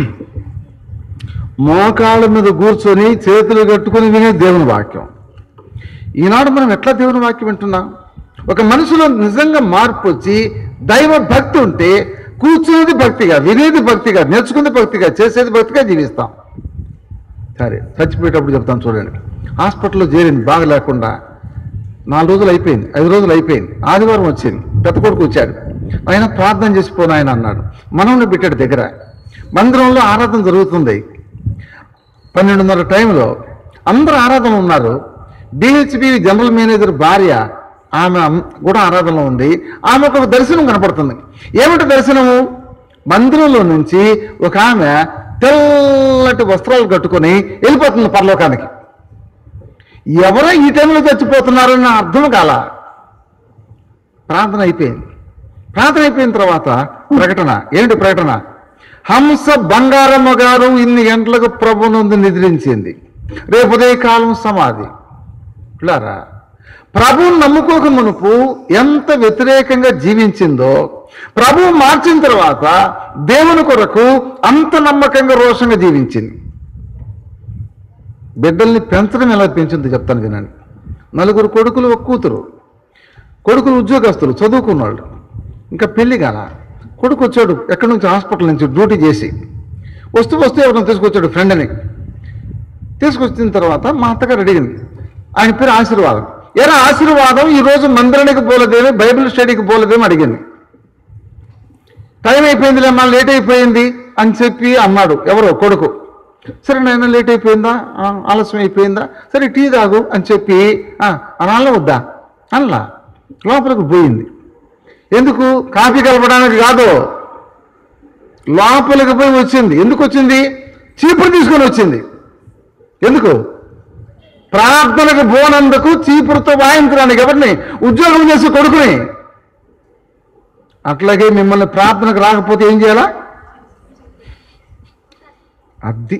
మోకాళ్ళ మీద కూర్చొని చేతులు కట్టుకొని వినే దేవుని వాక్యం ఈనాడు మనం ఎట్లా దేవుని వాక్యం వింటున్నాం ఒక మనిషిలో నిజంగా మార్పు వచ్చి దైవ భక్తి ఉంటే కూర్చునేది భక్తిగా వినేది భక్తిగా నేర్చుకునేది భక్తిగా చేసేది భక్తిగా జీవిస్తాం సరే చచ్చిపోయేటప్పుడు చెప్తాను చూడండి హాస్పిటల్లో చేరింది బాగా లేకుండా నాలుగు రోజులు అయిపోయింది ఐదు రోజులు అయిపోయింది ఆదివారం వచ్చింది పెద్ద కొడుకు వచ్చాడు ఆయన ప్రార్థన చేసిపోను ఆయన అన్నాడు మనల్ని పెట్టాడు దగ్గర మందిరంలో ఆరాధన జరుగుతుంది పన్నెండున్నర టైంలో అందరూ ఆరాధన ఉన్నారు డిహెచ్బి జనరల్ మేనేజర్ భార్య ఆమె అమ్- కూడా ఆరాధనలో ఉంది ఆమెకు ఒక దర్శనం కనపడుతుంది ఏమిటి దర్శనము మందిరంలో నుంచి ఒక ఆమె తెల్లటి వస్త్రాలు కట్టుకొని వెళ్ళిపోతుంది పరలోకానికి ఎవరో ఈ టైంలో చచ్చిపోతున్నారని నా అర్థం కాల ప్రార్థన అయిపోయింది ప్రార్థన అయిపోయిన తర్వాత ప్రకటన ఏంటి ప్రకటన హంస బంగారమ్మ గారు ఇన్ని గంటలకు ప్రభు నుండి నిద్రించింది రేపు ఉదయకాలం సమాధి పిల్లారా ప్రభువుని నమ్ముకోక మునుపు ఎంత వ్యతిరేకంగా జీవించిందో ప్రభువు మార్చిన తర్వాత దేవుని కొరకు అంత నమ్మకంగా రోషంగా జీవించింది బిడ్డల్ని పెంచడం ఎలా పెంచిందో చెప్తాను వినండి నలుగురు కొడుకులు ఒక కూతురు కొడుకులు ఉద్యోగస్తులు చదువుకున్నాళ్ళు ఇంకా పెళ్లి కాల కొడుకు వచ్చాడు ఎక్కడి నుంచి హాస్పిటల్ నుంచి డ్యూటీ చేసి వస్తూ వస్తూ ఎవరిని తీసుకొచ్చాడు ఫ్రెండ్ని తీసుకొచ్చిన తర్వాత మా అత్తగారు అడిగింది ఆయన పేరు ఆశీర్వాదం ఎరా ఆశీర్వాదం ఈ రోజు మందిరానికి పోలేదేమి బైబిల్ స్టడీకి పోలేదేమి అడిగింది టైం అయిపోయిందిలే మా లేట్ అయిపోయింది అని చెప్పి అన్నాడు ఎవరో కొడుకు సరే నాయన లేట్ అయిపోయిందా ఆ, ఆలస్యం అయిపోయిందా సరే టీ తాగు అని చెప్పి "ఆ, అనాలా వద్దా అనలా లోపలికి పోయింది ఎందుకు కాఫీ కలపడానికి కాదు లోపలికి పోయి వచ్చింది ఎందుకు వచ్చింది చీపురు తీసుకొని వచ్చింది ఎందుకు ప్రార్థనకు పోనందుకు చీపురుతో వాయించడానికి ఎవరిని ఉద్యోగం చేసే కొడుకుని అట్లాగే మిమ్మల్ని ప్రార్థనకు రాకపోతే ఏం చేయాలా అది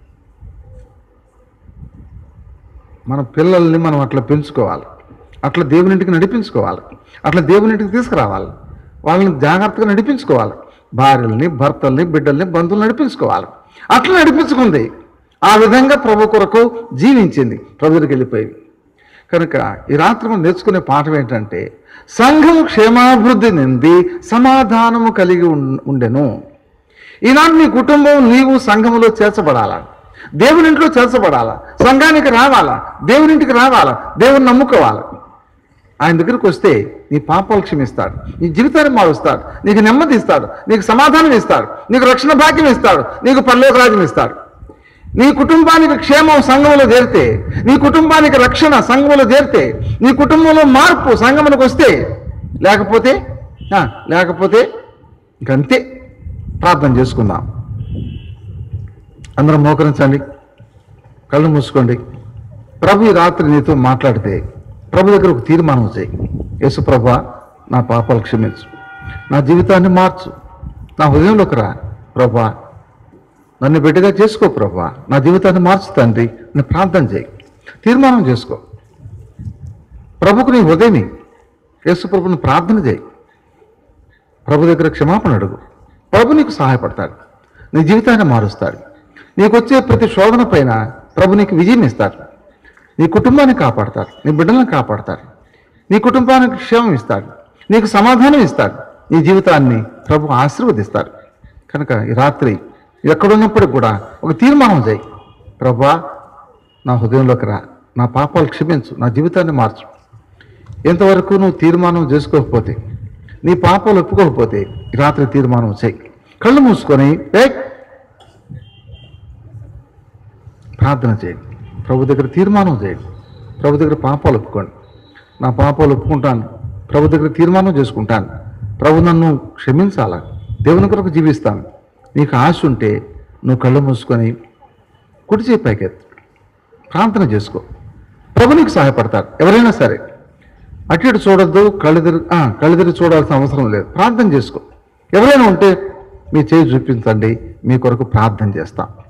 మన పిల్లల్ని మనం అట్లా పెంచుకోవాలి అట్లా దేవునింటికి నడిపించుకోవాలి అట్లా దేవునింటికి తీసుకురావాలి వాళ్ళని జాగ్రత్తగా నడిపించుకోవాలి భార్యల్ని భర్తల్ని బిడ్డల్ని బంధువులు నడిపించుకోవాలి అట్లా నడిపించుకుంది ఆ విధంగా ప్రభు కొరకు జీవించింది ప్రభు దగ్గరికి వెళ్ళిపోయింది కనుక ఈ రాత్రి మనం నేర్చుకునే పాఠం ఏంటంటే సంఘం క్షేమాభివృద్ధి నింది సమాధానము కలిగి ఉం- ఉండెను ఈనాడు నీ కుటుంబం నీవు సంఘములో చేర్చబడాలా దేవుని ఇంట్లో చేర్చబడాలా సంఘానికి రావాలా దేవునింటికి రావాలా దేవుని నమ్ముకోవాలి ఆయన దగ్గరికి వస్తే నీ పాపాలు క్షమిస్తాడు నీ జీవితాన్ని మారుస్తాడు నీకు నెమ్మది ఇస్తాడు నీకు సమాధానం ఇస్తాడు నీకు రక్షణ భాగ్యం ఇస్తాడు నీకు పరలోక రాజ్యం ఇస్తాడు నీ కుటుంబానికి క్షేమం సంఘంలో చేరితే నీ కుటుంబానికి రక్షణ సంఘంలో చేరితే నీ కుటుంబంలో మార్పు సంఘమునికి వస్తే లేకపోతే ఆ, లేకపోతే ఇంకంతే ప్రార్థన చేసుకుందాం అందరం మోకరించండి కళ్ళు మూసుకోండి ప్రభు ఈ రాత్రి నీతో మాట్లాడితే ప్రభు దగ్గర ఒక తీర్మానం చేయి యేసు ప్రభు నా పాపాలు క్షమించు నా జీవితాన్ని మార్చు నా హృదయంలోకి రా ప్రభా నన్ను బిడ్డగా చేసుకో ప్రభా నా జీవితాన్ని మార్చు తండ్రి అని ప్రార్థన చేయి తీర్మానం చేసుకో ప్రభుకు నీ హృదయని యేసు ప్రభుని ప్రార్థన చేయి ప్రభు దగ్గర క్షమాపణ అడుగు ప్రభు నీకు సహాయపడతాడు నీ జీవితాన్ని మారుస్తాడు నీకు వచ్చే ప్రతి శోధన పైన ప్రభు నీకు విజయం ఇస్తాడు నీ కుటుంబాన్ని కాపాడతాడు నీ బిడ్డలను కాపాడతాడు నీ కుటుంబానికి క్షేమం ఇస్తాడు నీకు సమాధానం ఇస్తాడు నీ జీవితాన్ని ప్రభు ఆశీర్వదిస్తాడు కనుక ఈ రాత్రి ఎక్కడున్నప్పటికి కూడా ఒక తీర్మానం చేయి ప్రభా నా హృదయంలోకి రా నా పాపాలు క్షమించు నా జీవితాన్ని మార్చు ఎంతవరకు నువ్వు తీర్మానం చేసుకోకపోతే నీ పాపాలు ఒప్పుకోకపోతే ఈ రాత్రి తీర్మానం చేయి కళ్ళు మూసుకొని "ఏయ్!" ప్రార్థన చేయండి ప్రభు దగ్గర తీర్మానం చేయండి ప్రభు దగ్గర పాపాలు ఒప్పుకోండి నా పాపాలు ఒప్పుకుంటాను ప్రభు దగ్గర తీర్మానం చేసుకుంటాను ప్రభు నన్ను క్షమించాలా దేవుని కొరకు జీవిస్తాను నీకు ఆశ ఉంటే నువ్వు కళ్ళు మూసుకొని కుడి చేయి పైకెత్తు ప్రార్థన చేసుకో ప్రభు నీకు సహాయపడతాడు ఎవరైనా సరే అటు ఇటు చూడొద్దు కళ్ళెదిరి ఆ, కళ్ళెదిరి చూడాల్సిన అవసరం లేదు ప్రార్థన చేసుకో ఎవరైనా ఉంటే మీ చేయి చూపించండి మీ కొరకు ప్రార్థన చేస్తాం